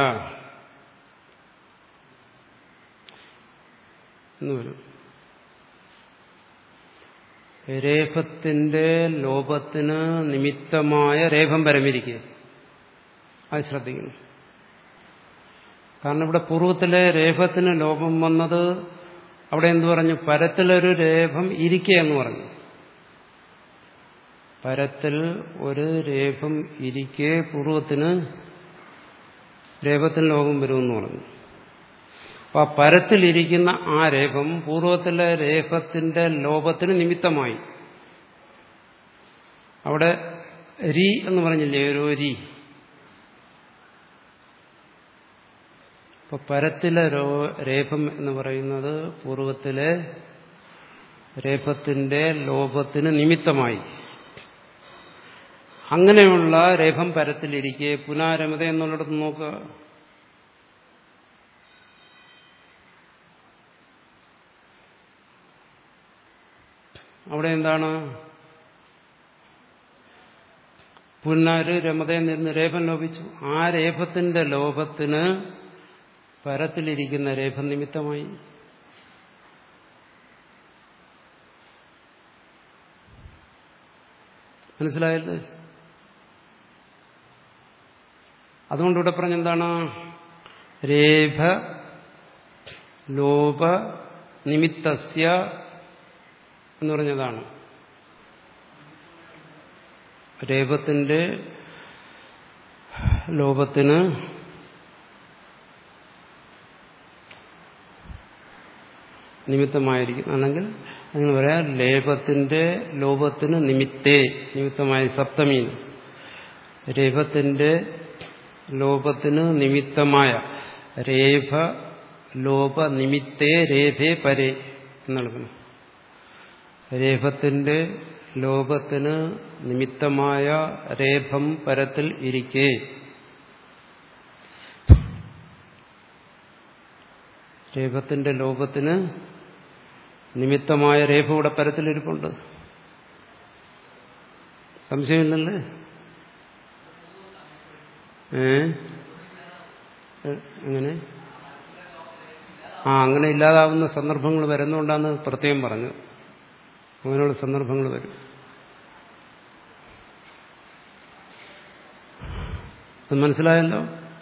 എന്ന് വരും രേഖത്തിന്റെ ലോപത്തിന് നിമിത്തമായ രേഖം പരമിരിക്കുക അത് ശ്രദ്ധിക്കണം കാരണം ഇവിടെ പൂർവ്വത്തിലെ രേഖത്തിന് ലോപം വന്നത് അവിടെ എന്തു പറഞ്ഞു പരത്തിലൊരു രേഖം ഇരിക്കുക എന്ന് പറഞ്ഞു പരത്തിൽ ഒരു രേഖം ഇരിക്കെ പൂർവ്വത്തിന് രേഖത്തിന് ലോകം വരുമെന്ന് പറഞ്ഞു അപ്പൊ ആ പരത്തിലിരിക്കുന്ന ആ രേഖം പൂർവ്വത്തിലെ രേഖത്തിന്റെ ലോപത്തിന് നിമിത്തമായി അവിടെ രി എന്ന് പറഞ്ഞില്ലേ ഒരു രി ഇപ്പൊ പരത്തിലെ രേഖം എന്ന് പറയുന്നത് പൂർവത്തിലെ രേഖത്തിന്റെ ലോപത്തിന് നിമിത്തമായി അങ്ങനെയുള്ള രേഖം പരത്തിലിരിക്കെ പുനാരമത എന്നുള്ളിടത്ത് നോക്കുക അവിടെ എന്താണ് പുനര് രമതയിൽ നിന്ന് രേഖം ലോപിച്ചു ആ രേഖത്തിന്റെ ലോപത്തിന് പരത്തിലിരിക്കുന്ന രേഖ നിമിത്തമായി മനസ്സിലായത് അതുകൊണ്ട് ഇവിടെ പറഞ്ഞെന്താണ് രേഖ ലോപ നിമിത്തസ്യ എന്ന് പറഞ്ഞതാണ് രേപത്തിന്റെ ലോപത്തിന് നിമിത്തമായിരിക്കും ആണെങ്കിൽ അങ്ങനെ പറയാം ലേപത്തിന്റെ ലോപത്തിന് നിമിത്തേ നിമിത്തമായ സപ്തമി രേപത്തിന്റെ ലോപത്തിന് നിമിത്തമായ രേഭ ലോപ നിമിത്തേ രേഭേ പരേ എന്നെടുക്കണം രേഭത്തിന്റെ ലോപത്തിന് നിമിത്തമായ രേഭം പരത്തിൽ ഇരിക്കെ രേഖത്തിന്റെ ലോപത്തിന് നിമിത്തമായ രേഖ ഇവിടെ പരത്തിലിരിപ്പുണ്ട് സംശയമില്ലല്ലേ ഏ എങ്ങനെ ആ അങ്ങനെ ഇല്ലാതാവുന്ന സന്ദർഭങ്ങൾ വരുന്നുകൊണ്ടാണ് പ്രത്യേകം പറഞ്ഞത് അങ്ങനെയുള്ള സന്ദർഭങ്ങൾ വരും അത് മനസ്സിലായല്ലോ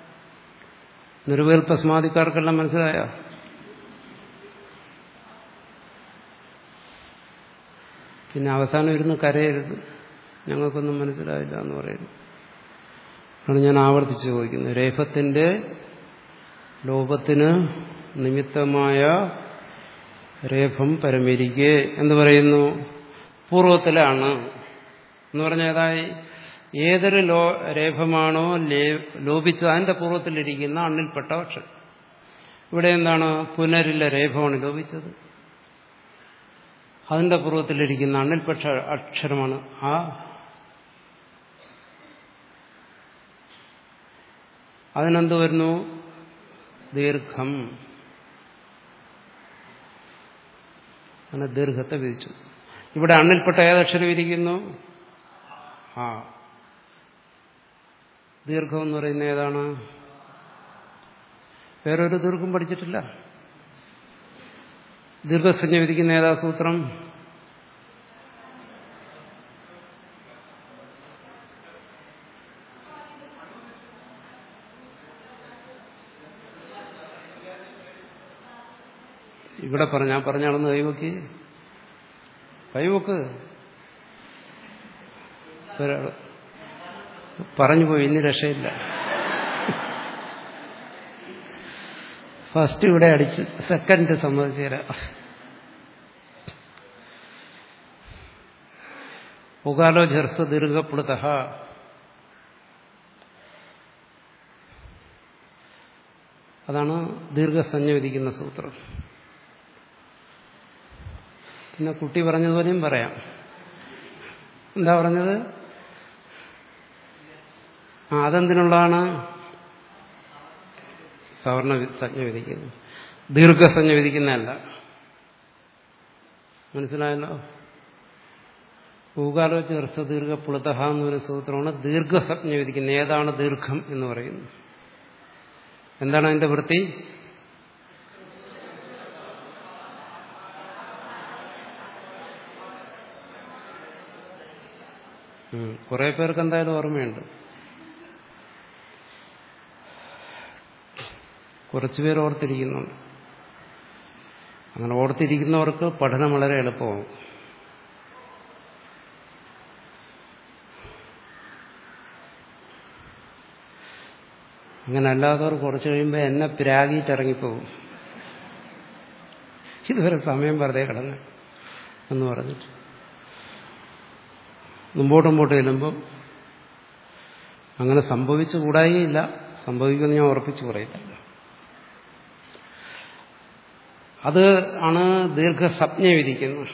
നിർവേൽപ്പസ്മാദിക്കാർക്കെല്ലാം മനസ്സിലായ പിന്നെ അവസാനം ഇരുന്ന് കരയരുത് ഞങ്ങൾക്കൊന്നും മനസ്സിലായില്ല എന്ന് പറയുന്നു ആണ് ഞാൻ ആവർത്തിച്ച് ചോദിക്കുന്നത് രേഖത്തിന്റെ ലോപത്തിന് നിമിത്തമായ രേഖം പരമരിക്കെ എന്ന് പറയുന്നു പൂർവത്തിലാണ് എന്ന് പറഞ്ഞ ഏതായി ഏതൊരു ലോ രേഖമാണോ ലോപിച്ചത് അതിന്റെ പൂർവ്വത്തിലിരിക്കുന്ന അണ്ണിൽപ്പെട്ട അക്ഷരം ഇവിടെ എന്താണ് പുനരില്ല രേഖമാണ് ലോപിച്ചത് അതിന്റെ പൂർവ്വത്തിലിരിക്കുന്ന അണ്ണിൽപ്പെട്ട അക്ഷരമാണ് ആ അതിനെന്ത് വരുന്നു ദീർഘം അങ്ങനെ ദീർഘത്തെ വിധിച്ചു ഇവിടെ അണ്ണിൽപ്പെട്ട ഏതക്ഷരം ഇരിക്കുന്നു ആ ദീർഘം എന്ന് പറയുന്ന ഏതാണ് വേറൊരു ദീർഘം പഠിച്ചിട്ടില്ല ദീർഘസഞ്ജ വിധിക്കുന്ന ഏതാ സൂത്രം ഇവിടെ പറഞ്ഞ പറഞ്ഞാണെന്ന് കൈവക്കി കൈവക്ക് ഒരാള് പറഞ്ഞു പോയി ഇനി രക്ഷയില്ല ഫസ്റ്റ് ഇവിടെ അടിച്ച് സെക്കൻഡ് സമ്മതിച്ചു തരാം പുകാലോ ജർസ് ദീർഘപ്ലുത അതാണ് ദീർഘസഞ്ജ വിധിക്കുന്ന സൂത്രം പിന്നെ കുട്ടി പറഞ്ഞതുപോലെയും പറയാം എന്താ പറഞ്ഞത് ആ അതെന്തിനുള്ളതാണ് സവർണ സജ്ഞ വിധിക്കുന്നത് ദീർഘസഞ്ജ വിധിക്കുന്നതല്ല മനസ്സിലായല്ലോ പൂകാലോ ചെറുസ ദീർഘ പുളതഹ എന്ന് പറയുന്ന സൂത്രമാണ് ദീർഘസജ്ഞ വിധിക്കുന്നത് ഏതാണ് ദീർഘം എന്ന് പറയുന്നത് എന്താണ് അതിന്റെ വൃത്തി കുറെ പേർക്ക് എന്തായാലും ഓർമ്മയുണ്ട് കുറച്ചുപേർ ഓർത്തിരിക്കുന്നുണ്ട് അങ്ങനെ ഓർത്തിരിക്കുന്നവർക്ക് പഠനം വളരെ എളുപ്പമാകും അങ്ങനെ അല്ലാത്തവർ കുറച്ച് കഴിയുമ്പോൾ എന്നെ പ്രാഗിയിട്ട് ഇറങ്ങിപ്പോകും ഇതുവരെ സമയം വെറുതെ കിടന്ന് എന്ന് പറഞ്ഞിട്ട് മുമ്പോട്ട് മുമ്പോട്ട് ചെല്ലുമ്പോൾ അങ്ങനെ സംഭവിച്ചു കൂടായില്ല സംഭവിക്കുമെന്ന് ഞാൻ ഉറപ്പിച്ചു പറയില്ല അത് ആണ് ദീർഘസപ്ഞ വിധിക്കുന്നത്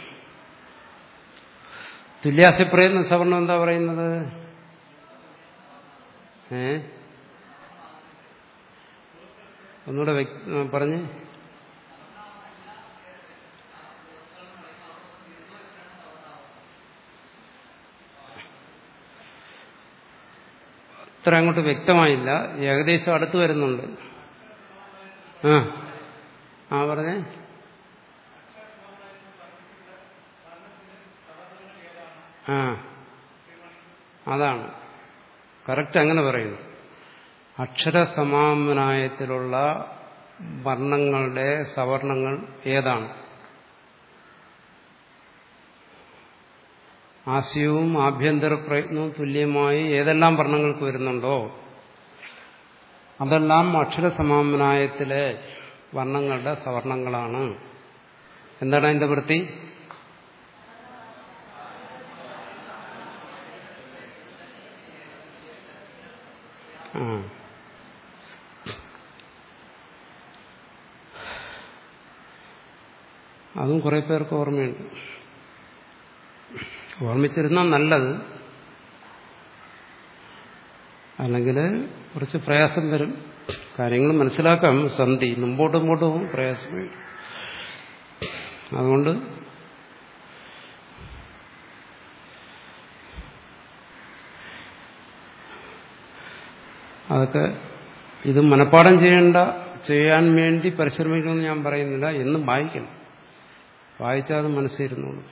തുല്യാസപ്രയത്ന സവർണം എന്താ പറയുന്നത് ഏ ഒന്നുകൂടെ വ്യക്ത- പറഞ്ഞ് അത്ര അങ്ങോട്ട് വ്യക്തമായില്ല ഏകദേശം അടുത്ത് വരുന്നുണ്ട് ആ ആ പറഞ്ഞേ ആ അതാണ് കറക്റ്റ് അങ്ങനെ പറയുന്നു അക്ഷരസമാമനായത്തിലുള്ള വർണ്ണങ്ങളുടെ സവർണങ്ങൾ ഏതാണ് ആശയവും ആഭ്യന്തര പ്രയത്നവും തുല്യമായി ഏതെല്ലാം വർണ്ണങ്ങൾക്ക് വരുന്നുണ്ടോ അതെല്ലാം അക്ഷരസമാമനായത്തിലെ വർണ്ണങ്ങളുടെ സവർണങ്ങളാണ് എന്താണ് അതിന്റെ വൃത്തി ആ അതും കുറെ പേർക്ക് ഓർമ്മയുണ്ട് ഓർമ്മിച്ചിരുന്നാൽ നല്ലത് അല്ലെങ്കിൽ കുറച്ച് പ്രയാസം വരും കാര്യങ്ങൾ മനസ്സിലാക്കാം സന്ധി മുമ്പോട്ട് മുമ്പോട്ട് പോകും പ്രയാസം വരും അതുകൊണ്ട് അതൊക്കെ ഇത് മനഃപ്പാഠം ചെയ്യേണ്ട ചെയ്യാൻ വേണ്ടി പരിശ്രമിക്കണമെന്ന് ഞാൻ പറയുന്നില്ല എന്നും വായിക്കണം വായിച്ചാൽ അത് മനസ്സിരുന്നുള്ളൂ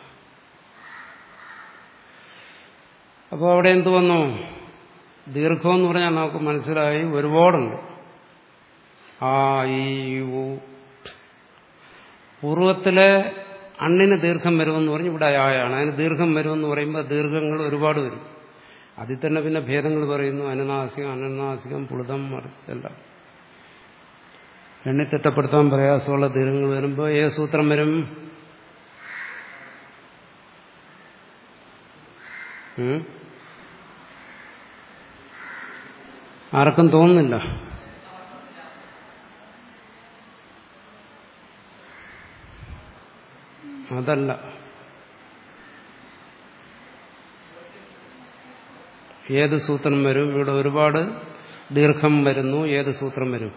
അപ്പോൾ അവിടെ എന്ത് വന്നു ദീർഘം എന്ന് പറഞ്ഞാൽ നമുക്ക് മനസ്സിലായി ഒരുപാടുണ്ട് ആ ഈ യു പൂർവത്തിലെ അണ്ണിന് ദീർഘം വരുമെന്ന് പറഞ്ഞ് ഇവിടെ ആയാണ് അതിന് ദീർഘം വരുമെന്ന് പറയുമ്പോൾ ദീർഘങ്ങൾ ഒരുപാട് വരും അതിൽ തന്നെ പിന്നെ ഭേദങ്ങൾ പറയുന്നു അനുനാസികം അനനാസികം പുളിതം മറിച്ചതെല്ലാം എണ്ണി തിട്ടപ്പെടുത്താൻ പ്രയാസമുള്ള ദീർഘങ്ങൾ വരുമ്പോൾ ഏത് സൂത്രം വരും ഉം? ആർക്കും തോന്നുന്നില്ല അതല്ല ഏത് സൂത്രം വരും ഇവിടെ ഒരുപാട് ദീർഘം വരുന്നു ഏത് സൂത്രം വരും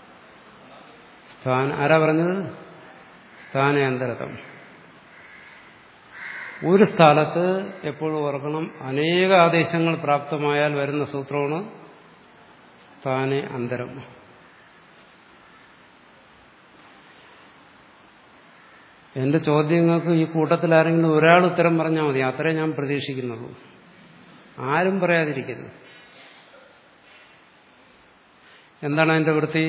സ്ഥാന ആരാ പറഞ്ഞത് സ്ഥാനാന്തരതം ഒരു സ്ഥലത്ത് എപ്പോഴും ഓർക്കണം അനേക ആദേശങ്ങൾ പ്രാപ്തമായാൽ വരുന്ന സൂത്രമാണ് സ്ഥാനെ അന്തരം എന്റെ ചോദ്യങ്ങൾക്ക് ഈ കൂട്ടത്തിൽ ആരെങ്കിലും ഒരാൾ ഉത്തരം പറഞ്ഞാൽ മതി അത്രേ ഞാൻ പ്രതീക്ഷിക്കുന്നുള്ളൂ ആരും പറയാതിരിക്കരുത് എന്താണ് അതിന്റെ വൃത്തി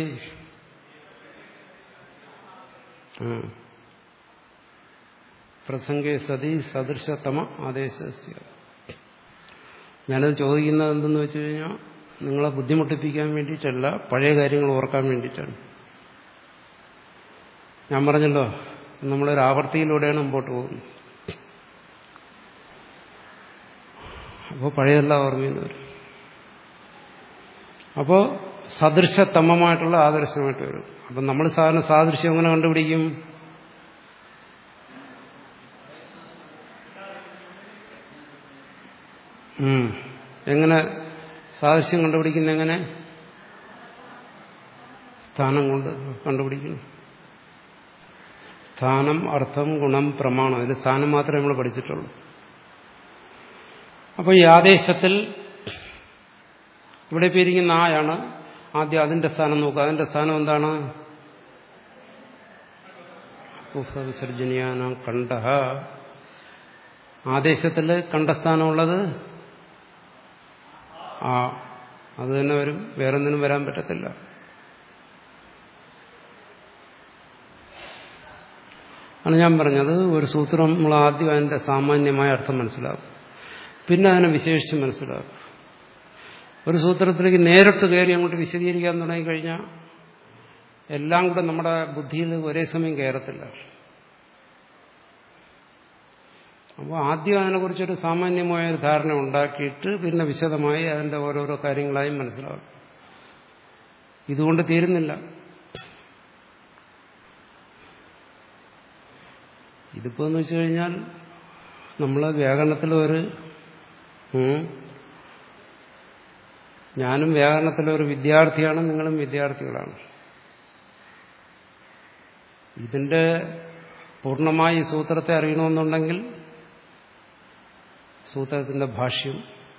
ആ. പ്രസംഗേ സതി സദൃശതമ ആദേശ ഞാനത് ചോദിക്കുന്നത് എന്തെന്ന് വെച്ച് കഴിഞ്ഞാൽ നിങ്ങളെ ബുദ്ധിമുട്ടിപ്പിക്കാൻ വേണ്ടിയിട്ടല്ല പഴയ കാര്യങ്ങൾ ഓർക്കാൻ വേണ്ടിയിട്ടാണ് ഞാൻ പറഞ്ഞല്ലോ നമ്മളൊരു ആവർത്തിയിലൂടെയാണ് മുമ്പോട്ട് പോകുന്നത് അപ്പോൾ പഴയതെല്ലാം ഓർമ്മയിൽ വരും അപ്പോൾ സദൃശതമമായിട്ടുള്ള ആദർശമായിട്ട് വരും അപ്പം നമ്മൾ സാധാരണ സാദൃശ്യം എങ്ങനെ കണ്ടുപിടിക്കും ഉം. എങ്ങനെ സാദൃശ്യം കണ്ടുപിടിക്കുന്ന എങ്ങനെ സ്ഥാനം കൊണ്ട് കണ്ടുപിടിക്കുന്നു സ്ഥാനം അർത്ഥം ഗുണം പ്രമാണം അതിൽ സ്ഥാനം മാത്രമേ നമ്മൾ പഠിച്ചിട്ടുള്ളൂ അപ്പോൾ ഈ ആദേശത്തിൽ ഇവിടെ പേരിക്കുന്ന ആയാണ് ആദ്യം അതിന്റെ സ്ഥാനം നോക്കുക അതിന്റെ സ്ഥാനം എന്താണ് വിസർജനീയാന കണ്ഠ ആദേശത്തിൽ കണ്ഠസ്ഥാനമുള്ളത് ആ അത് തന്നെ വരും വേറൊന്നിനും വരാൻ പറ്റത്തില്ല ആണ് ഞാൻ പറഞ്ഞത് ഒരു സൂത്രം നമ്മൾ ആദ്യം അതിന്റെ സാമാന്യമായ അർത്ഥം മനസ്സിലാക്കും പിന്നെ അതിനെ വിശേഷിച്ച് മനസ്സിലാക്കും ഒരു സൂത്രത്തിലേക്ക് നേരിട്ട് കയറി അങ്ങോട്ട് വിശദീകരിക്കാൻ തുടങ്ങിക്കഴിഞ്ഞാൽ എല്ലാം കൂടെ നമ്മുടെ ബുദ്ധിയിൽ ഒരേ സമയം കയറത്തില്ല അപ്പോൾ ആദ്യം അതിനെക്കുറിച്ചൊരു സാമാന്യമായ ഒരു ധാരണ ഉണ്ടാക്കിയിട്ട് പിന്നെ വിശദമായി അതിൻ്റെ ഓരോരോ കാര്യങ്ങളായി മനസ്സിലാക്കും ഇതുകൊണ്ട് തീരുന്നില്ല ഇതിപ്പോ എന്ന് വെച്ച് കഴിഞ്ഞാൽ നമ്മൾ വ്യാകരണത്തിൽ ഒരു ഉം, ഞാനും വ്യാകരണത്തിലെ ഒരു വിദ്യാർത്ഥിയാണ് നിങ്ങളും വിദ്യാർത്ഥികളാണ് ഇതിന്റെ പൂർണ്ണമായി ഈ സൂത്രത്തെ അറിയണമെന്നുണ്ടെങ്കിൽ സൂത്രത്തിന്റെ ഭാഷ്യം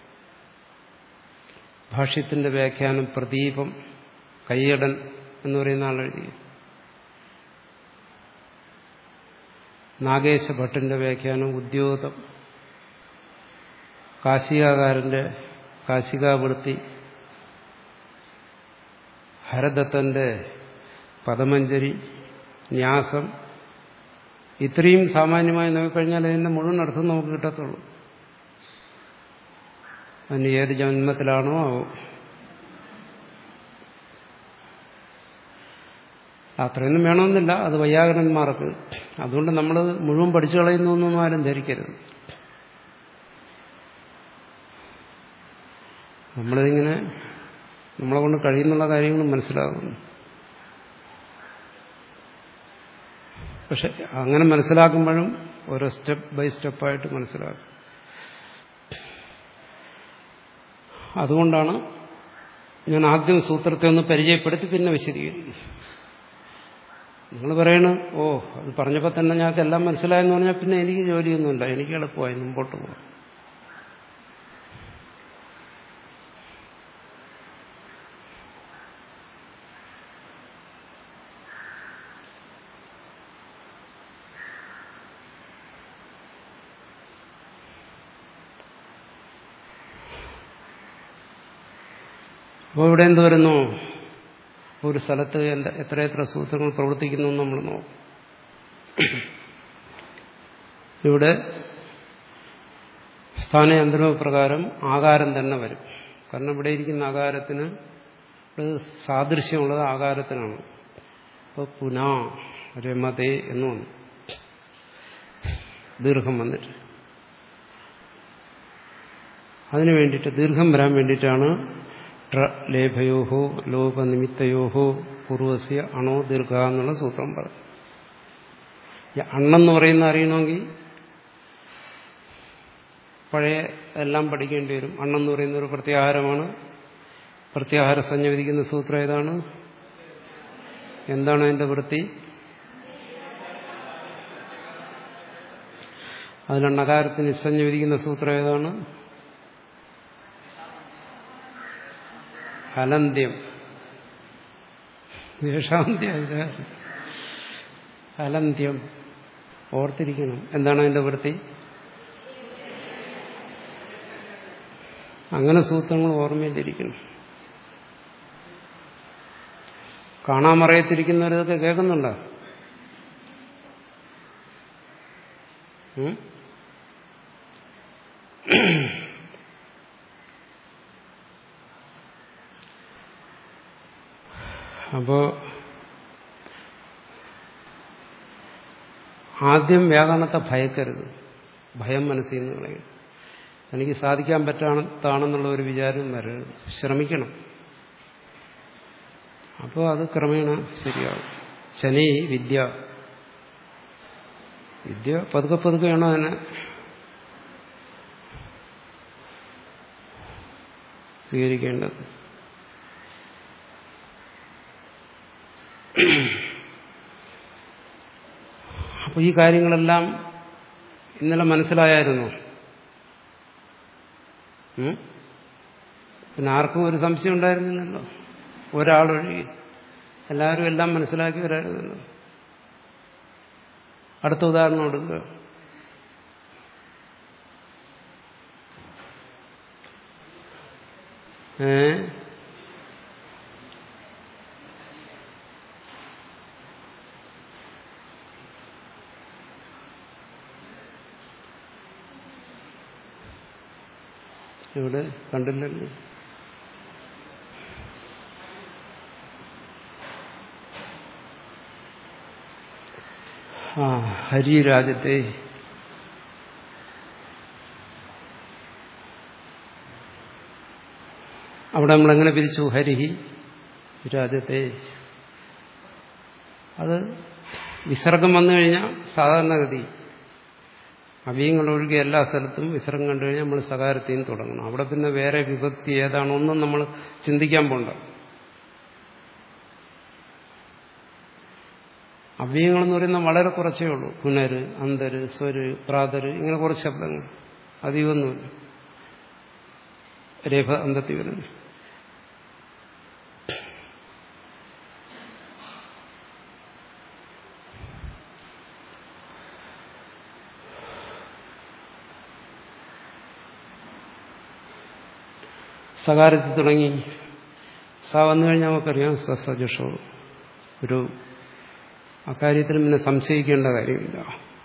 ഭാഷ്യത്തിന്റെ വ്യാഖ്യാനം പ്രദീപം കയ്യടൻ എന്ന് പറയുന്ന ആളെഴുതി നാഗേശ ഭട്ടിന്റെ വ്യാഖ്യാനം ഉദ്യോഗം കാശികാകാരന്റെ കാശികാവൃത്തി ഹരദത്തന്റെ പദമഞ്ജരി ന്യാസം ഇത്രയും സാമാന്യമായി നോക്കിക്കഴിഞ്ഞാൽ അതിന്റെ മുഴുവൻ അർത്ഥം നമുക്ക് കിട്ടത്തുള്ളൂ അതിന് ഏത് ജന്മത്തിലാണോ ആവോ അത്രയൊന്നും വേണമെന്നില്ല അത് വൈയാകരന്മാർക്ക് അതുകൊണ്ട് നമ്മൾ മുഴുവൻ പഠിച്ചു കളയുന്നു എന്നൊന്നും ആരും ധരിക്കരുത് നമ്മളിതിങ്ങനെ നമ്മളെ കൊണ്ട് കഴിയുന്നുള്ള കാര്യങ്ങൾ മനസ്സിലാകുന്നു പക്ഷെ അങ്ങനെ മനസ്സിലാക്കുമ്പോഴും ഓരോ സ്റ്റെപ്പ് ബൈ സ്റ്റെപ്പായിട്ട് മനസ്സിലാക്കും അതുകൊണ്ടാണ് ഞാൻ ആദ്യം സൂത്രത്തെ ഒന്ന് പരിചയപ്പെടുത്തി പിന്നെ വിശദീകരിക്കും നിങ്ങൾ പറയണു ഓ അത് പറഞ്ഞപ്പോൾ തന്നെ ഞങ്ങൾക്ക് എല്ലാം മനസ്സിലായെന്ന് പറഞ്ഞാൽ പിന്നെ എനിക്ക് ജോലിയൊന്നുമില്ല എനിക്ക് എളുപ്പമായി മുമ്പോട്ട് പോകാം അപ്പോൾ ഇവിടെ എന്ത് വരുന്നു ഒരു സ്ഥലത്ത് എന്ത- എത്ര എത്ര സൂത്രങ്ങൾ പ്രവർത്തിക്കുന്നു എന്ന് നമ്മൾ നോക്കും ഇവിടെ സ്ഥാനയന്ത്രമ പ്രകാരം ആകാരം തന്നെ വരും കാരണം ഇവിടെ ഇരിക്കുന്ന ആകാരത്തിന് ഒരു സാദൃശ്യമുള്ളത് ആകാരത്തിനാണ് അപ്പോൾ പുന രമതേ എന്ന് വന്നു ദീർഘം വന്നിട്ട് അതിനു വേണ്ടിയിട്ട് ദീർഘം വരാൻ വേണ്ടിയിട്ടാണ് ട്ര ലേഭയോഹോ ലോപനിമിത്തയോഹോ പൂർവസ്യ അണോ ദീർഘ എന്നുള്ള സൂത്രം പറഞ്ഞു ഈ അണ്ണെന്ന് പറയുന്ന അറിയണമെങ്കിൽ പഴയ എല്ലാം പഠിക്കേണ്ടി വരും അണ്ണെന്ന് പറയുന്ന ഒരു പ്രത്യാഹാരമാണ് പ്രത്യാഹാര സംജ്ഞ വിധിക്കുന്ന സൂത്രം ഏതാണ് എന്താണ് അതിന്റെ വൃത്തി അതിൽ അണ്ണകാരത്തിന് നിസ്സഞ്ജ വിധിക്കുന്ന സൂത്രം ഏതാണ് ഹലന്ത്യം ദേശാന്ത്യം ഹലന്ത്യം ഓർത്തിരിക്കണം എന്താണ് അതിന്റെ വൃത്തി അങ്ങനെ സൂത്രങ്ങൾ ഓർമ്മയിലിരിക്കണം കാണാമറയത്തിരിക്കുന്നവരതൊക്കെ കേൾക്കുന്നുണ്ടോ ഉം? അപ്പോ ആദ്യം വ്യാകരണത്തെ ഭയക്കരുത് ഭയം മനസ്സിൽ നിന്ന് കളയും എനിക്ക് സാധിക്കാൻ പറ്റാത്താണെന്നുള്ള ഒരു വിചാരം വരരുത് ശ്രമിക്കണം അപ്പോൾ അത് ക്രമേണ ശരിയാവും ശനി വിദ്യ വിദ്യ പതുക്കെ പതുക്കെയാണ് അതിനെ സ്വീകരിക്കേണ്ടത് അപ്പോൾ ഈ കാര്യങ്ങളെല്ലാം ഇന്നലെ മനസ്സിലായായിരുന്നു ഉം? പിന്നെ ആർക്കും ഒരു സംശയം ഉണ്ടായിരുന്നില്ലല്ലോ ഒരാളൊഴി എല്ലാവരും എല്ലാം മനസ്സിലാക്കിയവരായിരുന്നല്ലോ അടുത്ത ഉദാഹരണം എടുക്കുക ഏ ഇവിടെ കണ്ടില്ലല്ലോ ആ ഹരിരാജ്യത്തെ അവിടെ നമ്മളെങ്ങനെ പിരിച്ചു ഹരിഹി രാജ്യത്തെ അത് വിസർഗം വന്നു കഴിഞ്ഞാൽ സാധാരണഗതി അവ്യങ്ങൾ ഒഴികെ എല്ലാ സ്ഥലത്തും വിസർഗം കണ്ടു കഴിഞ്ഞാൽ നമ്മൾ സകാരത്തിൽ നിന്ന് തുടങ്ങണം അവിടെ പിന്നെ വേറെ വിഭക്തി ഏതാണോ ഒന്നും നമ്മൾ ചിന്തിക്കാൻ പോണ്ട അവ്യയങ്ങളെന്ന് പറയുന്നത് വളരെ കുറച്ചേ ഉള്ളൂ പുനര് അന്തര് സ്വര് പ്രാതര് ഇങ്ങനെ കുറച്ച് ശബ്ദങ്ങൾ അധികമൊന്നുമില്ല രേഖ അന്തത്തിൽ വരുന്നു സകാരത്തിൽ തുടങ്ങി സ വന്നു കഴിഞ്ഞാൽ നമുക്കറിയാം സസജുഷോ ഒരു അക്കാര്യത്തിൽ പിന്നെ സംശയിക്കേണ്ട കാര്യമില്ല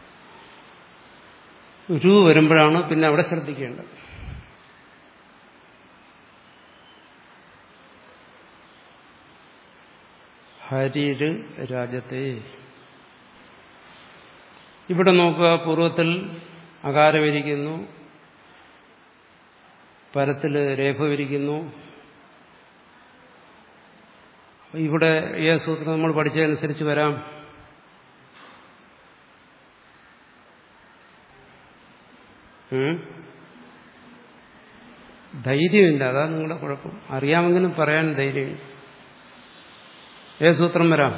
രു വരുമ്പോഴാണ് പിന്നെ അവിടെ ശ്രദ്ധിക്കേണ്ടത് ഹരിര് രാജത്തെ ഇവിടെ നോക്കുക പൂർവ്വത്തിൽ അകാരമിരിക്കുന്നു പരത്തില് രേഖ വിരിക്കുന്നു ഇവിടെ ഈ സൂത്രം നമ്മൾ പഠിച്ചതനുസരിച്ച് വരാം ധൈര്യമില്ല അതാ നിങ്ങളുടെ കുഴപ്പം അറിയാമെങ്കിലും പറയാൻ ധൈര്യമില്ല ഏത് സൂത്രം വരാം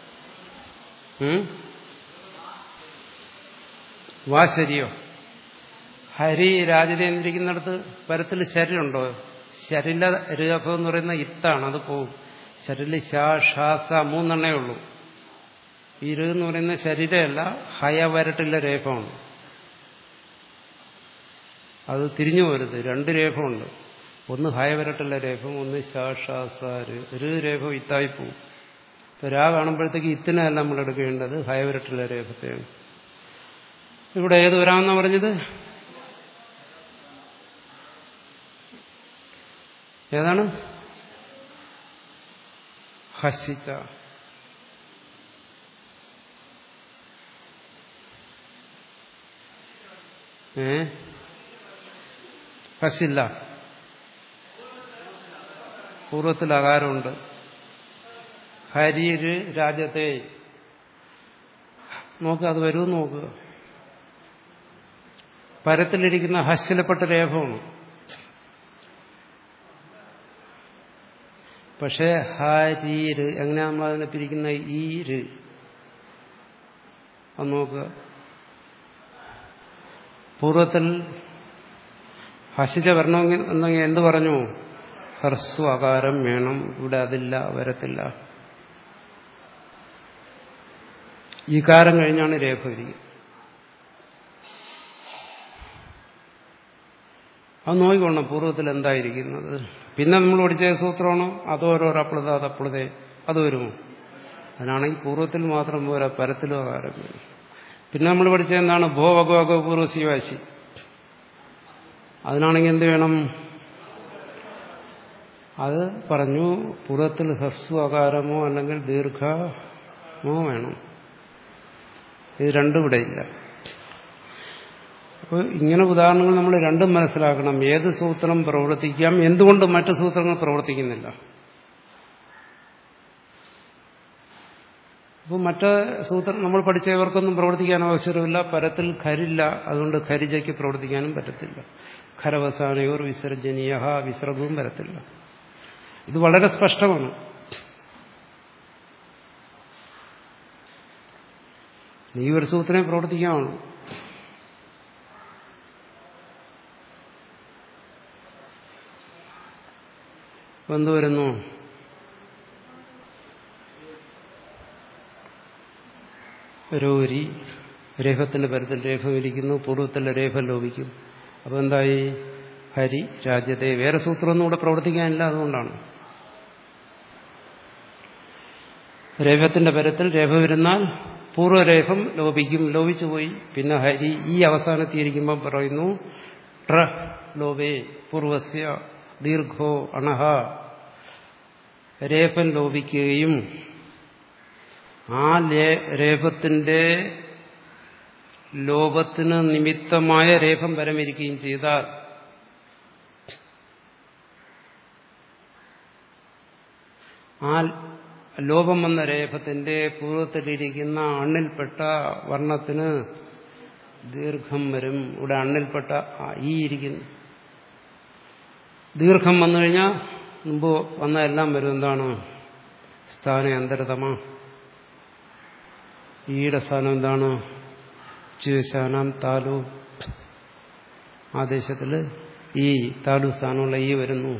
വാ ശരിയോ ഹരി രാജതേന്ദ്രിക്കുന്നിടത്ത് പരത്തിൽ ശരുണ്ടോ ശരില രേഖം എന്ന് പറയുന്ന ഇത്താണ് അത് പോവും ശരില് ഷാ ഷാസ മൂന്നെണ്ണേ ഉള്ളൂ ഇരു എന്ന് പറയുന്ന ശരീരമല്ല ഹയ വരട്ടില്ല രേഖമാണ് അത് തിരിഞ്ഞു പോരുത് രണ്ട് രേഖമുണ്ട് ഒന്ന് ഹയ വരട്ടുള്ള രേഖം ഒന്ന് ഷാ ഷാ സ ഒരു രേഖ ഇത്തായി പോവും ഇപ്പൊ രാ കാണുമ്പോഴത്തേക്ക് ഇത്തിനല്ല നമ്മൾ എടുക്കേണ്ടത് ഹയ വരട്ടുള്ള രേഖത്തെയാണ് ഇവിടെ ഏത് വരാമെന്നാ പറഞ്ഞത് ഏതാണ് ഹസിച്ച ഏ ഹസില്ല പൂർവത്തിൽ അകാരമുണ്ട് ഹരിര് രാജ്യത്തെ നോക്കുക അത് വരുമെന്ന് നോക്കുക പരത്തിലിരിക്കുന്ന ഹസ്സിലപ്പെട്ട രേഖമാണ് പക്ഷേ ഹരീര് എങ്ങനെയാ നമ്മൾ അതിനെ പിരിക്കുന്ന ഈര് അത് നോക്കുക പൂർവത്തിൽ ഹസിച്ച വരണമെങ്കിൽ എന്നെങ്കിൽ എന്ത് പറഞ്ഞു ഹർസ്വ അകാരം വേണം ഇവിടെ അതില്ല വരത്തില്ല ഈ കാരം കഴിഞ്ഞാണ് രേഖ ഇരിക്കുന്നത് അത് നോക്കിക്കോണം പൂർവ്വത്തിൽ എന്തായിരിക്കുന്നത് പിന്നെ നമ്മൾ പഠിച്ച സൂത്രമാണോ അതോരോരോ അപ്ലത അതപ്ലതേ അത് വരുമോ അതിനാണെങ്കിൽ പൂർവ്വത്തിൽ മാത്രം പോരാ പരത്തിലും അകാരം വരും പിന്നെ നമ്മൾ പഠിച്ച എന്താണ് ഭോ വകോ പൂർവ്വശിവാശി അതിനാണെങ്കിൽ എന്ത് വേണം അത് പറഞ്ഞു പൂർവ്വത്തിൽ ഹ്രസ്വ അകാരമോ അല്ലെങ്കിൽ ദീർഘമോ വേണം ഇത് രണ്ടും ഇവിടെ ഇല്ല അപ്പോൾ ഇങ്ങനെ ഉദാഹരണങ്ങൾ നമ്മൾ രണ്ടും മനസ്സിലാക്കണം ഏത് സൂത്രം പ്രവർത്തിക്കാം എന്തുകൊണ്ട് മറ്റു സൂത്രങ്ങൾ പ്രവർത്തിക്കുന്നില്ല അപ്പോൾ മറ്റ് സൂത്രം നമ്മൾ പഠിച്ചവർക്കൊന്നും പ്രവർത്തിക്കാൻ അവസരമില്ല പരത്തിൽ ഖരില്ല അതുകൊണ്ട് ഖരിജയ്ക്ക് പ്രവർത്തിക്കാനും പറ്റത്തില്ല ഖരവസാനയോർ വിസർജനീയ വിസർഗവും വരത്തില്ല ഇത് വളരെ സ്പഷ്ടമാണ് ഈ ഒരു സൂത്രമേ പ്രവർത്തിക്കാവുള്ളൂ എന്ത് വരുന്നു രോരി രേഖത്തിന്റെ പരത്തിൽ രേഖ വിരിക്കുന്നു പൂർവ്വത്തിലെ രേഖ ലോപിക്കും അപ്പൊ എന്തായി ഹരി രാജ്യത്തെ വേറെ സൂത്രമൊന്നും ഇവിടെ പ്രവർത്തിക്കാനില്ല അതുകൊണ്ടാണ് രേഖത്തിന്റെ പരത്തിൽ രേഖ വരുന്നാൽ പൂർവ്വരേഖം ലോപിക്കും ലോപിച്ചു പോയി പിന്നെ ഹരി ഈ അവസാനത്തിയിരിക്കുമ്പോൾ പറയുന്നു ട്ര ലോപേ പൂർവസ്യ ദീർഘോ അണഹ രേഫൻ ലോപിക്കുകയും ആ രേഫത്തിന്റെ ലോപത്തിന് നിമിത്തമായ രേഖം പരമിരിക്കുകയും ചെയ്താൽ ആ ലോപം വന്ന രേഫത്തിന്റെ പൂർവ്വത്തിലിരിക്കുന്ന അണ്ണിൽപ്പെട്ട വർണ്ണത്തിന് ദീർഘം വരും ഇവിടെ അണ്ണിൽപ്പെട്ട ഈ ഇരിക്കുന്നു ദീർഘം വന്നു കഴിഞ്ഞാൽ മുമ്പ് വന്ന എല്ലാം വരും എന്താണ് സ്ഥാന അന്തരതമ ഈയുടെ സ്ഥാനം എന്താണ് ചുശാനം താലു ആദേശത്തിൽ ഈ താലു സ്ഥാനമുള്ള ഈ വരുന്നു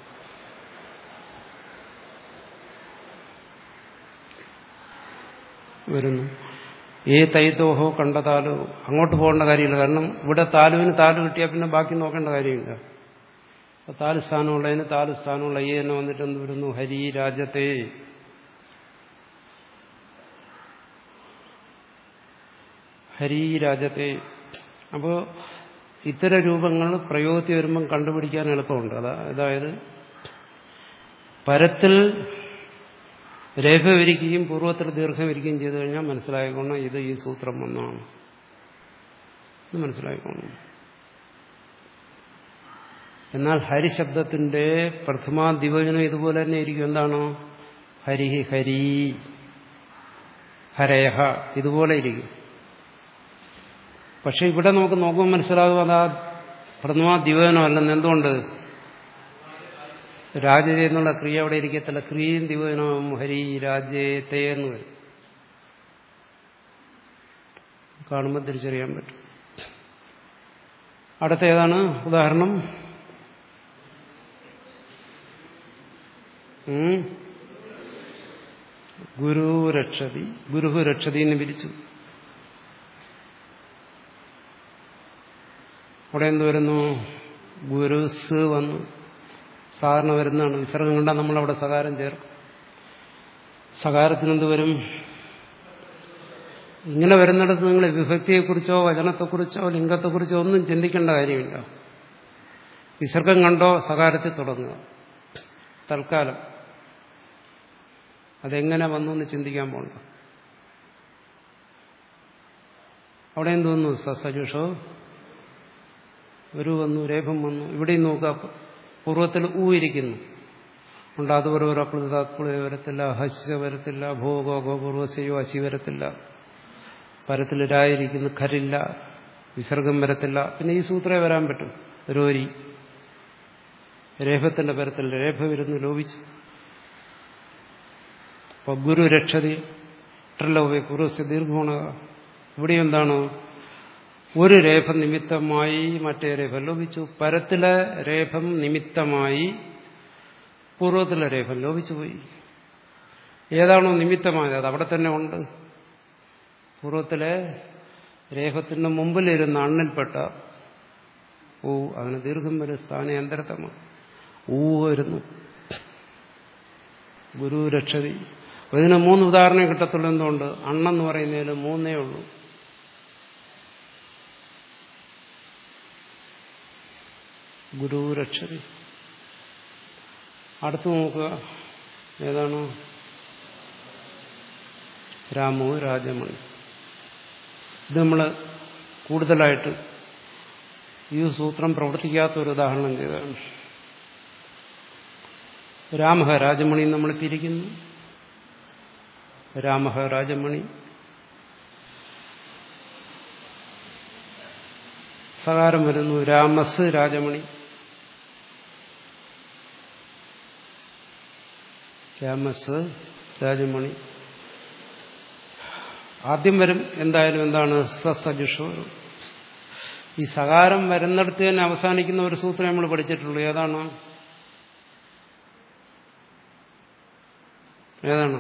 വരുന്നു ഏ തൈതോഹോ കണ്ട താലു അങ്ങോട്ട് പോകേണ്ട കാര്യമില്ല കാരണം ഇവിടെ താലുവിന് താലു കിട്ടിയാൽ പിന്നെ ബാക്കി നോക്കേണ്ട കാര്യമില്ല അപ്പൊ താല് സ്ഥാനമുള്ളതിന് താല് സ്ഥാനമുള്ള ഈ തന്നെ വന്നിട്ട് എന്ത് വരുന്നു ഹരി രാജ്യത്തെ ഹരി രാജ്യത്തെ അപ്പോൾ ഇത്തരം രൂപങ്ങൾ പ്രയോഗത്തിൽ വരുമ്പം കണ്ടുപിടിക്കാൻ എളുപ്പമുണ്ട് അതാ അതായത് പരത്തിൽ രേഖ വിരിക്കുകയും പൂർവ്വത്തിൽ ദീർഘം വിരിക്കുകയും ചെയ്തു കഴിഞ്ഞാൽ മനസ്സിലായിക്കോണം ഇത് ഈ സൂത്രം വന്നാണ് ഇത് മനസ്സിലായിക്കോണം എന്നാൽ ഹരിശബ്ദത്തിന്റെ പ്രഥമാ ദിവചനം ഇതുപോലെ തന്നെ ഇരിക്കും എന്താണോ ഹരിഹി ഹരി ഹരയഹ ഇതുപോലെ ഇരിക്കും പക്ഷെ ഇവിടെ നമുക്ക് നോക്കുമ്പോൾ മനസ്സിലാകും അതാ പ്രഥമാ ദിവചനം അല്ലെന്ന് എന്തുകൊണ്ട് രാജത എന്നുള്ള ക്രിയ അവിടെ ഇരിക്കത്തില്ല ക്രിയയും ദിവചനവും ഹരി രാജ്യത്തെ എന്ന് വരും കാണുമ്പോൾ തിരിച്ചറിയാൻ പറ്റും അടുത്ത ഏതാണ് ഉദാഹരണം ഗുരു രക്ഷതി ഗുരുഹു രക്ഷതി എന്ന് പിരിച്ചു അവിടെ എന്ത് വരുന്നു ഗുരുസ് വന്നു സാധാരണ വരുന്നതാണ് വിസർഗം കണ്ടാൽ നമ്മളവിടെ സകാരം ചേർക്കും സകാരത്തിനെന്ത് വരും ഇങ്ങനെ വരുന്നിടത്ത് നിങ്ങൾ വിഭക്തിയെക്കുറിച്ചോ വചനത്തെക്കുറിച്ചോ ലിംഗത്തെക്കുറിച്ചോ ഒന്നും ചിന്തിക്കേണ്ട കാര്യമില്ല വിസർഗം കണ്ടോ സകാരത്തിൽ തുടങ്ങുക തൽക്കാലം അതെങ്ങനെ വന്നു എന്ന് ചിന്തിക്കാൻ പോണ്ട അവിടെ എന്ത് വന്നു സജുഷോ ഒരു വന്നു രേഖം വന്നു ഇവിടെയും നോക്കുക പൂർവ്വത്തിൽ ഊ ഇരിക്കുന്നു ഉണ്ട് അതുപോലെ ഒരു അപ്ലതാത്മ വരത്തില്ല ഹസ്യ വരത്തില്ല ഭോഗോ ഗോപൂർവസയോ അശി വരത്തില്ല പരത്തിലിരായിരിക്കുന്നു ഖരില്ല വിസർഗം വരത്തില്ല പിന്നെ ഈ സൂത്രേ വരാൻ പറ്റും രോരി രേഖത്തിന്റെ പരത്തിൽ രേഖ വരുന്നു ലോപിച്ചു അപ്പൊ ഗുരു രക്ഷതി ട്രലോവെ പൂർവ്വസ്യ ദീർഘോണക ഇവിടെ എന്താണ് ഒരു രേഖ നിമിത്തമായി മറ്റേ രേഖ ലോപിച്ചു പരത്തിലെ രേഖം നിമിത്തമായി പൂർവ്വത്തിലെ രേഖ ലോപിച്ചുപോയി ഏതാണോ നിമിത്തമായത് അത് അവിടെ തന്നെ ഉണ്ട് പൂർവ്വത്തിലെ രേഖത്തിന് മുമ്പിലിരുന്ന അണ്ണിൽപ്പെട്ട ഊ അതിന് ദീർഘം വരെ സ്ഥാനാന്തരത്തമാണ് ഊ വരുന്നു ഗുരു രക്ഷതി ഇതിന് മൂന്ന് ഉദാഹരണം കിട്ടത്തുള്ളൂ എന്തുകൊണ്ട് അണ്ണെന്ന് പറയുന്നതിൽ മൂന്നേ ഉള്ളൂ ഗുരു രക്ഷതി അടുത്ത് നോക്കുക ഏതാണ് രാമോ രാജമണി ഇത് നമ്മൾ കൂടുതലായിട്ട് ഈ സൂത്രം പ്രവർത്തിക്കാത്ത ഒരു ഉദാഹരണം ചെയ്തതാണ് രാമഹ രാജമണി നമ്മൾ തിരിക്കുന്നു രാമഹ രാജമണി സകാരം വരുന്നു രാമസ് രാജമണി രാമസ് രാജമണി ആദ്യം വരും എന്തായാലും എന്താണ് സസജുഷോ ഈ സകാരം വരുന്നിടത്ത് തന്നെ അവസാനിക്കുന്ന ഒരു സൂത്രം നമ്മൾ പഠിച്ചിട്ടുള്ളൂ ഏതാണ് ഏതാണ്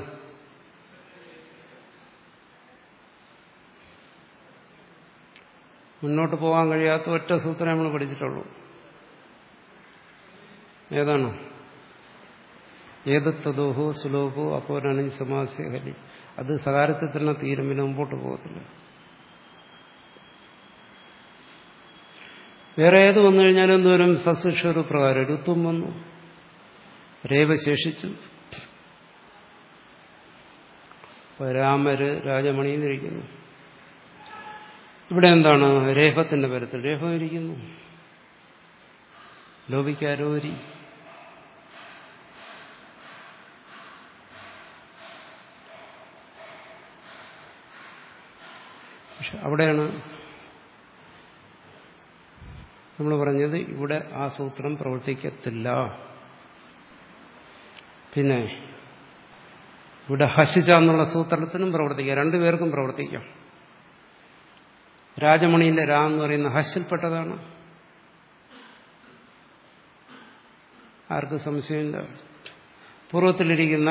മുന്നോട്ട് പോകാൻ കഴിയാത്ത ഒറ്റ സൂത്രം നമ്മൾ പഠിച്ചിട്ടുള്ളൂ ഏതാണ് ഏതത്തതോഹോ സുലോഭോ അപ്പോരാണി സമാസ്യ ഹരി അത് സകാരത്തിൽ തന്നെ തീരും പിന്നെ മുമ്പോട്ട് പോകത്തില്ല വേറെ ഏത് വന്നു കഴിഞ്ഞാലും എന്തോരം സസ്യക്ഷര പ്രകാരം ഋത്വം വന്നു രേവ ശേഷിച്ചു രാമര് രാജമണി എന്നിരിക്കുന്നു ഇവിടെ എന്താണ് രേഫത്തിന്റെ പരത്തിൽ രേഫം ഇരിക്കുന്നു ലോപിക്കാരോരി പക്ഷെ അവിടെയാണ് നമ്മൾ പറഞ്ഞത് ഇവിടെ ആ സൂത്രം പ്രവർത്തിക്കത്തില്ല പിന്നെ ഇവിടെ ഹസിച്ച എന്നുള്ള സൂത്രത്തിനും പ്രവർത്തിക്കാം രണ്ടുപേർക്കും പ്രവർത്തിക്കാം രാജമണിയിലെ രാ എന്ന് പറയുന്ന ഹസിൽപ്പെട്ടതാണ് ആർക്കും സംശയമില്ല പൂർവ്വത്തിലിരിക്കുന്ന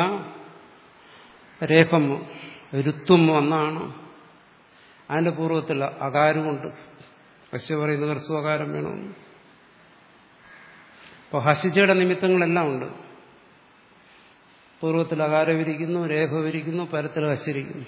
രേഫം രുത്വം ഒന്നാണ് അതിന്റെ പൂർവ്വത്തിൽ അകാരമുണ്ട് ഹസ്യ പറയുന്ന ഹർസ്വ അകാരം വേണമെന്ന് അപ്പോൾ ഹസിച്ചയുടെ നിമിത്തങ്ങളെല്ലാം ഉണ്ട് പൂർവ്വത്തിൽ അകാരം വിരിക്കുന്നു രേഖ വിരിക്കുന്നു പരത്തിൽ ഹസിരിക്കുന്നു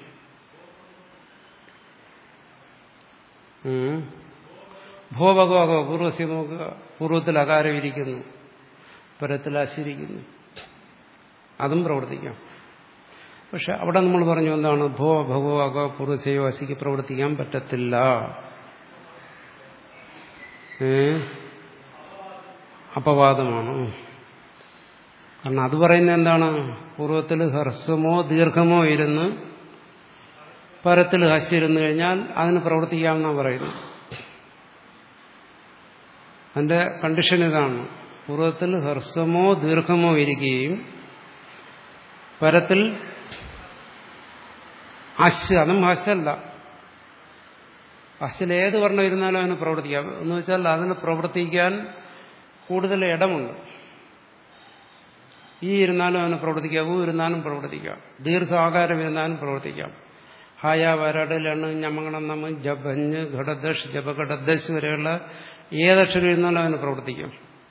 ഭോഭഗോഗോ പൂർവസ്യ നോക്കുക പൂർവ്വത്തിൽ അകാരം ഇരിക്കുന്നു പരത്തിൽ അശിരിക്കുന്നു അതും പ്രവർത്തിക്കാം പക്ഷെ അവിടെ നമ്മൾ പറഞ്ഞു എന്താണ് ഭോ ഭഗവോ അഗോ പൂർവ്വസയോ അശിക്ക് പ്രവർത്തിക്കാൻ പറ്റത്തില്ല ഏ അപവാദമാണ് കാരണം അത് പറയുന്നത് എന്താണ് പൂർവ്വത്തിൽ ഹ്രസ്വമോ ദീർഘമോ ഇരുന്ന് പരത്തിൽ ഹസ്യരുന്നു കഴിഞ്ഞാൽ അതിന് പ്രവർത്തിക്കാമെന്നാണ് പറയുന്നത് അതിന്റെ കണ്ടീഷൻ ഇതാണ് പൂർവ്വത്തിൽ ഹ്രസ്വമോ ദീർഘമോ ഇരിക്കുകയും പരത്തിൽ അശ് അതും ഹശല്ല അശിൽ ഏത് വർണ്ണം ഇരുന്നാലും അതിന് പ്രവർത്തിക്കാം എന്ന് വെച്ചാൽ അതിന് പ്രവർത്തിക്കാൻ കൂടുതൽ ഇടമുണ്ട് ഈ ഇരുന്നാലും അവന് പ്രവർത്തിക്കാം ഊ ഇരുന്നാലും പ്രവർത്തിക്കാം ദീർഘാകാരം ഇരുന്നാലും പ്രവർത്തിക്കാം ഹായ വരട് ലണ് ഞമങ്ങണം നമ്മ ജപഞ്ഞ് ഘടദശ് ജപഘടദശ് വരെയുള്ള ഏതക്ഷരം ഇരുന്നാലും അവന് പ്രവർത്തിക്കാം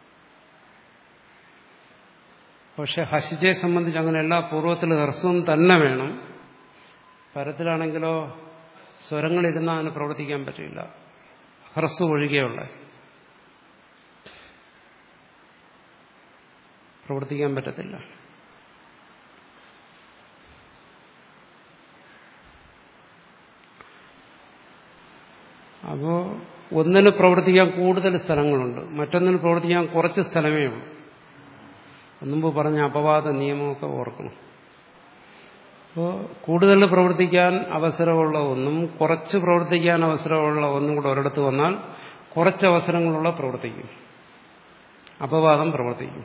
പക്ഷെ ഹസിജയെ സംബന്ധിച്ച് അങ്ങനെയല്ല പൂർവ്വത്തിൽ ഹ്രസ്വം തന്നെ വേണം പരത്തിലാണെങ്കിലോ സ്വരങ്ങളിരുന്നാൽ അവന് പ്രവർത്തിക്കാൻ പറ്റില്ല ഹ്രസ്വം ഒഴികെയുള്ള പ്രവർത്തിക്കാൻ പറ്റത്തില്ല അപ്പോ ഒന്നിന് പ്രവർത്തിക്കാൻ കൂടുതൽ സ്ഥലങ്ങളുണ്ട് മറ്റൊന്നിന് പ്രവർത്തിക്കാൻ കുറച്ച് സ്ഥലമേ ഉള്ളൂ മുമ്പ് പറഞ്ഞ അപവാദ നിയമമൊക്കെ ഓർക്കണം അപ്പോൾ കൂടുതൽ പ്രവർത്തിക്കാൻ അവസരമുള്ള ഒന്നും കുറച്ച് പ്രവർത്തിക്കാൻ അവസരമുള്ള ഒന്നും കൂടെ ഒരിടത്ത് വന്നാൽ കുറച്ച് അവസരങ്ങളുള്ള പ്രവർത്തിക്കും അപവാദം പ്രവർത്തിക്കും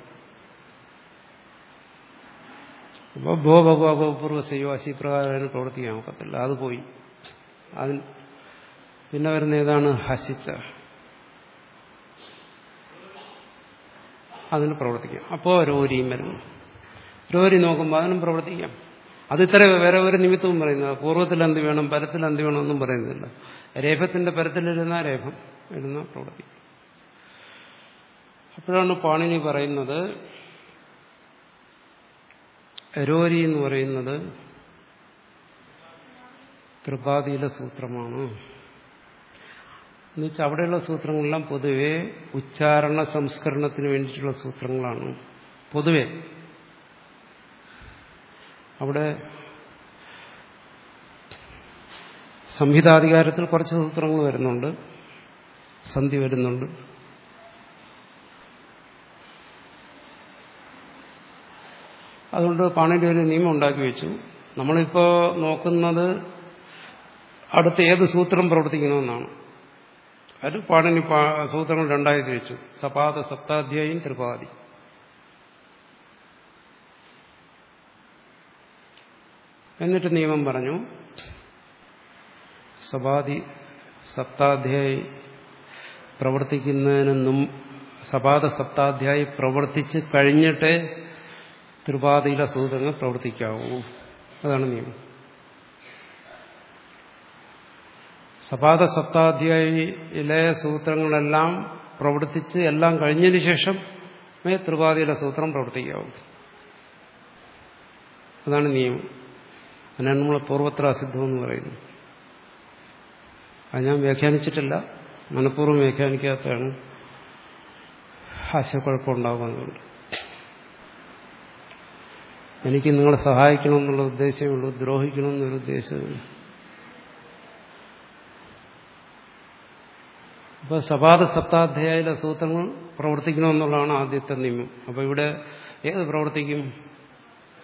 അപ്പോൾ ഭോ ഭഗവോ പൂർവ്വസയോ അശിപ്രകാരം പ്രവർത്തിക്കാൻ ഒക്കത്തില്ല അത് പോയി അതിന് പിന്നെ വരുന്ന ഏതാണ് ഹസിച്ച അതിന് പ്രവർത്തിക്കാം അപ്പോൾ രോരിയും വരുന്നു രോരി നോക്കുമ്പോൾ അതിനും പ്രവർത്തിക്കാം അത് ഇത്ര വേറെ ഒരു നിമിത്തവും പറയുന്നത് പൂർവ്വത്തിൽ എന്ത് വേണം പരത്തിൽ എന്ത് വേണം ഒന്നും പറയുന്നില്ല രേഫത്തിന്റെ പരത്തിലിരുന്ന രേഫം ഇരുന്ന പ്രവർത്തിക്കും അപ്പോഴാണ് പാണിനി പറയുന്നത് രോരി എന്ന് പറയുന്നത് ത്രിപാതിയിലെ സൂത്രമാണ് എന്നുവെച്ചാൽ അവിടെയുള്ള സൂത്രങ്ങളെല്ലാം പൊതുവെ ഉച്ചാരണ സംസ്കരണത്തിന് വേണ്ടിയിട്ടുള്ള സൂത്രങ്ങളാണ് പൊതുവെ അവിടെ സംഹിതാധികാരത്തിൽ കുറച്ച് സൂത്രങ്ങൾ വരുന്നുണ്ട് സന്ധി വരുന്നുണ്ട് അതുകൊണ്ട് പാണിന്റെ ഒരു നിയമം ഉണ്ടാക്കി വെച്ചു നമ്മളിപ്പോ നോക്കുന്നത് അടുത്ത ഏത് സൂത്രം പ്രവർത്തിക്കണമെന്നാണ് അത് പാണിനി സൂത്രങ്ങൾ രണ്ടായി തിരിച്ചു സപാദ സപ്താധ്യായും ത്രിപാതി എന്നിട്ട് നിയമം പറഞ്ഞു സപാദി സപ്താധ്യായി പ്രവർത്തിക്കുന്നതിനും സപാദ സപ്താധ്യായി പ്രവർത്തിച്ച് കഴിഞ്ഞിട്ടേ ത്രിപാതിയിലെ സൂത്രങ്ങൾ പ്രവർത്തിക്കാവൂ അതാണ് നിയമം സപാദ സപ്താധ്യായിലെ സൂത്രങ്ങളെല്ലാം പ്രവർത്തിച്ച് എല്ലാം കഴിഞ്ഞതിന് ശേഷം മേ ത്രിപാതിയിലെ സൂത്രം പ്രവർത്തിക്കാവും അതാണ് നിയമം അതിനാണ് നമ്മൾ പൂർവത്ര അസിദ്ധം എന്ന് പറയുന്നത് അത് ഞാൻ വ്യാഖ്യാനിച്ചിട്ടില്ല മനഃപൂർവ്വം വ്യാഖ്യാനിക്കാത്തതാണ് ആശയക്കുഴപ്പമുണ്ടാകുന്നതുകൊണ്ട് എനിക്ക് നിങ്ങളെ സഹായിക്കണമെന്നുള്ള ഉദ്ദേശമേ ഉള്ളൂ ദ്രോഹിക്കണമെന്നൊരു ഉദ്ദേശമില്ല അപ്പൊ സപാദ സപ്താധ്യായിലെ സൂത്രങ്ങൾ പ്രവർത്തിക്കണമെന്നുള്ളതാണ് ആദ്യത്തെ നിയമം അപ്പൊ ഇവിടെ ഏത് പ്രവർത്തിക്കും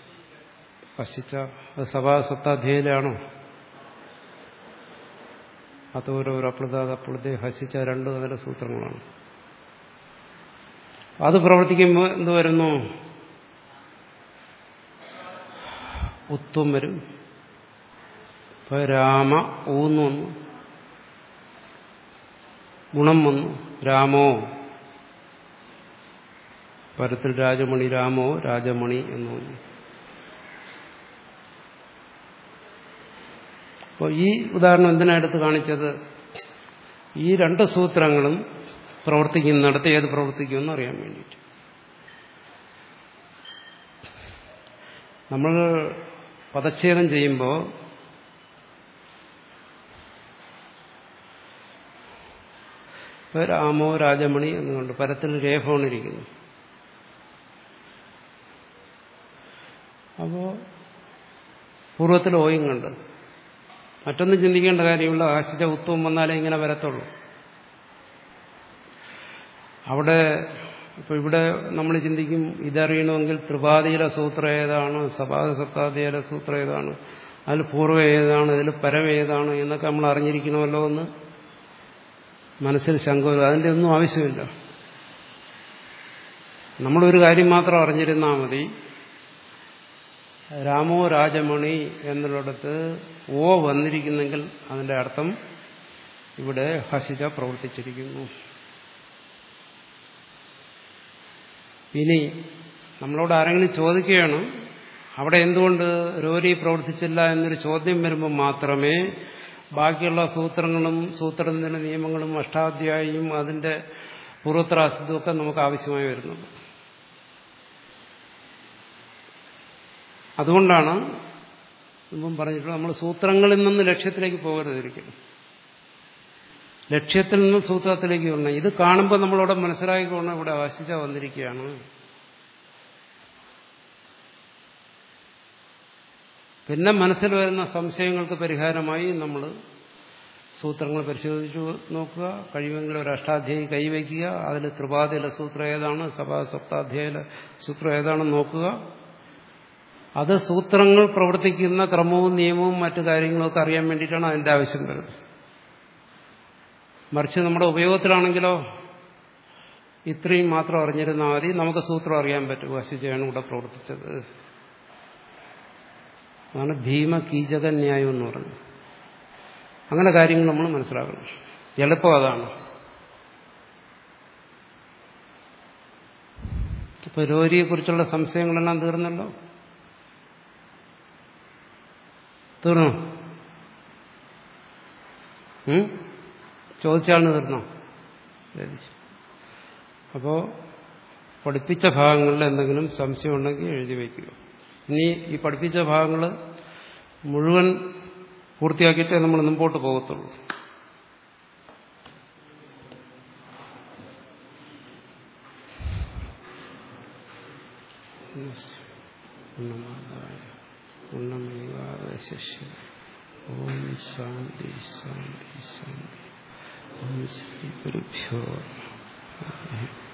വശിച്ച അത് സപാദ സപ്താധ്യായിലാണോ അതോരോരോ അപ്ലതാത് അപ്ലത്തെ ഹസിച്ച രണ്ട് അതിന്റെ സൂത്രങ്ങളാണ് അത് പ്രവർത്തിക്കുമ്പോൾ എന്ത് വരുന്നു ഉത്വം വരും ഇപ്പൊ രാമ ഊന്ന് വന്നു ഗുണം വന്നു രാമോ പരത്തിൽ രാജമണി രാമോ രാജമണി എന്ന് വന്നു അപ്പോൾ ഈ ഉദാഹരണം എന്തിനാ എടുത്ത് കാണിച്ചത് ഈ രണ്ട് സൂത്രങ്ങളും പ്രവർത്തിക്കുന്നിടത്ത് ഏത് പ്രവർത്തിക്കുമെന്ന് അറിയാൻ വേണ്ടിയിട്ട് നമ്മൾ പദച്ഛേദം ചെയ്യുമ്പോൾ രാമോ രാജമണി എന്നുകൊണ്ട് പരത്തിൽ രേഖോണിരിക്കുന്നു അപ്പോ പൂർവ്വത്തിൽ ഓയും കണ്ട് മറ്റൊന്നും ചിന്തിക്കേണ്ട കാര്യമില്ല ആശിച്ച ഉത്വം വന്നാലേ ഇങ്ങനെ വരത്തുള്ളൂ അവിടെ ഇപ്പൊ ഇവിടെ നമ്മൾ ചിന്തിക്കും ഇതറിയണമെങ്കിൽ ത്രിപാദിയിലെ സൂത്രം ഏതാണ് സപാദ സപ്താദിയിലെ സൂത്രം ഏതാണ് അതിൽ പൂർവ്വം ഏതാണ് ഇതിൽ പരം ഏതാണ് എന്നൊക്കെ നമ്മൾ അറിഞ്ഞിരിക്കണമല്ലോ എന്ന് മനസ്സിൽ ശങ്ക വരും അതിൻ്റെ ഒന്നും ആവശ്യമില്ല നമ്മളൊരു കാര്യം മാത്രം അറിഞ്ഞിരുന്നാൽ മതി രാമോ രാജമണി എന്നുള്ളിടത്ത് ഓ വന്നിരിക്കുന്നെങ്കിൽ അതിന്റെ അർത്ഥം ഇവിടെ ഹസിത പ്രവർത്തിച്ചിരിക്കുന്നു ഇനി നമ്മളോട് ആരെങ്കിലും ചോദിക്കുകയാണ് അവിടെ എന്തുകൊണ്ട് രോരി പ്രവർത്തിച്ചില്ല എന്നൊരു ചോദ്യം വരുമ്പോൾ മാത്രമേ ബാക്കിയുള്ള സൂത്രങ്ങളും സൂത്രത്തിന്റെ നിയമങ്ങളും അഷ്ടാധ്യായിയും അതിന്റെ പൂർവത്രാസിദ്ധമൊക്കെ നമുക്ക് ആവശ്യമായി വരുന്നത് അതുകൊണ്ടാണ് മുമ്പും പറഞ്ഞിട്ടുള്ളത് നമ്മൾ സൂത്രങ്ങളിൽ നിന്ന് ലക്ഷ്യത്തിലേക്ക് പോകരുതിരിക്കണം ലക്ഷ്യത്തിൽ നിന്ന് സൂത്രത്തിലേക്ക് വരണം ഇത് കാണുമ്പോൾ നമ്മളവിടെ മനസ്സിലാക്കിക്കൊണ്ട് ഇവിടെ ആശിച്ച വന്നിരിക്കുകയാണ് പിന്നെ മനസ്സിൽ വരുന്ന സംശയങ്ങൾക്ക് പരിഹാരമായി നമ്മൾ സൂത്രങ്ങൾ പരിശോധിച്ചു നോക്കുക കഴിയുമെങ്കിൽ ഒരു അഷ്ടാധ്യായി കൈവയ്ക്കുക അതിൽ ത്രിപാദിയിലെ സൂത്രം ഏതാണ് സഭാ സപ്താധ്യായിലെ സൂത്രം ഏതാണെന്ന് നോക്കുക അത് സൂത്രങ്ങൾ പ്രവർത്തിക്കുന്ന ക്രമവും നിയമവും മറ്റു കാര്യങ്ങളും ഒക്കെ അറിയാൻ വേണ്ടിയിട്ടാണ് അതിന്റെ ആവശ്യം വരുന്നത് മറിച്ച് നമ്മുടെ ഉപയോഗത്തിലാണെങ്കിലോ ഇത്രയും മാത്രം അറിഞ്ഞിരുന്നാൽ മതി നമുക്ക് സൂത്രം അറിയാൻ പറ്റും വശിജയാണ് ഇവിടെ പ്രവർത്തിച്ചത് അതാണ് ഭീമ കീചക ന്യായം എന്ന് പറയുന്നത് അങ്ങനെ കാര്യങ്ങൾ നമ്മൾ മനസ്സിലാക്കണം എളുപ്പം അതാണ് ഇപ്പൊ രോഗിയെക്കുറിച്ചുള്ള സംശയങ്ങളെല്ലാം തീർന്നല്ലോ തീർന്നോ ചോദിച്ചാണ് തീർന്നോ ശരി അപ്പോ പഠിപ്പിച്ച ഭാഗങ്ങളിൽ എന്തെങ്കിലും സംശയം ഉണ്ടെങ്കിൽ എഴുതി വയ്ക്കുക ഇനി ഈ പഠിപ്പിച്ച ഭാഗങ്ങൾ മുഴുവൻ പൂർത്തിയാക്കിയിട്ടേ നമ്മൾ മുമ്പോട്ട് പോകത്തുള്ളൂ ഉണ്ണമേവാദശിഷ്യ ഓം ശാന്തി ശാന്തി ശാന്തി ഓം ശ്രീ ഗുരുഭ്യോ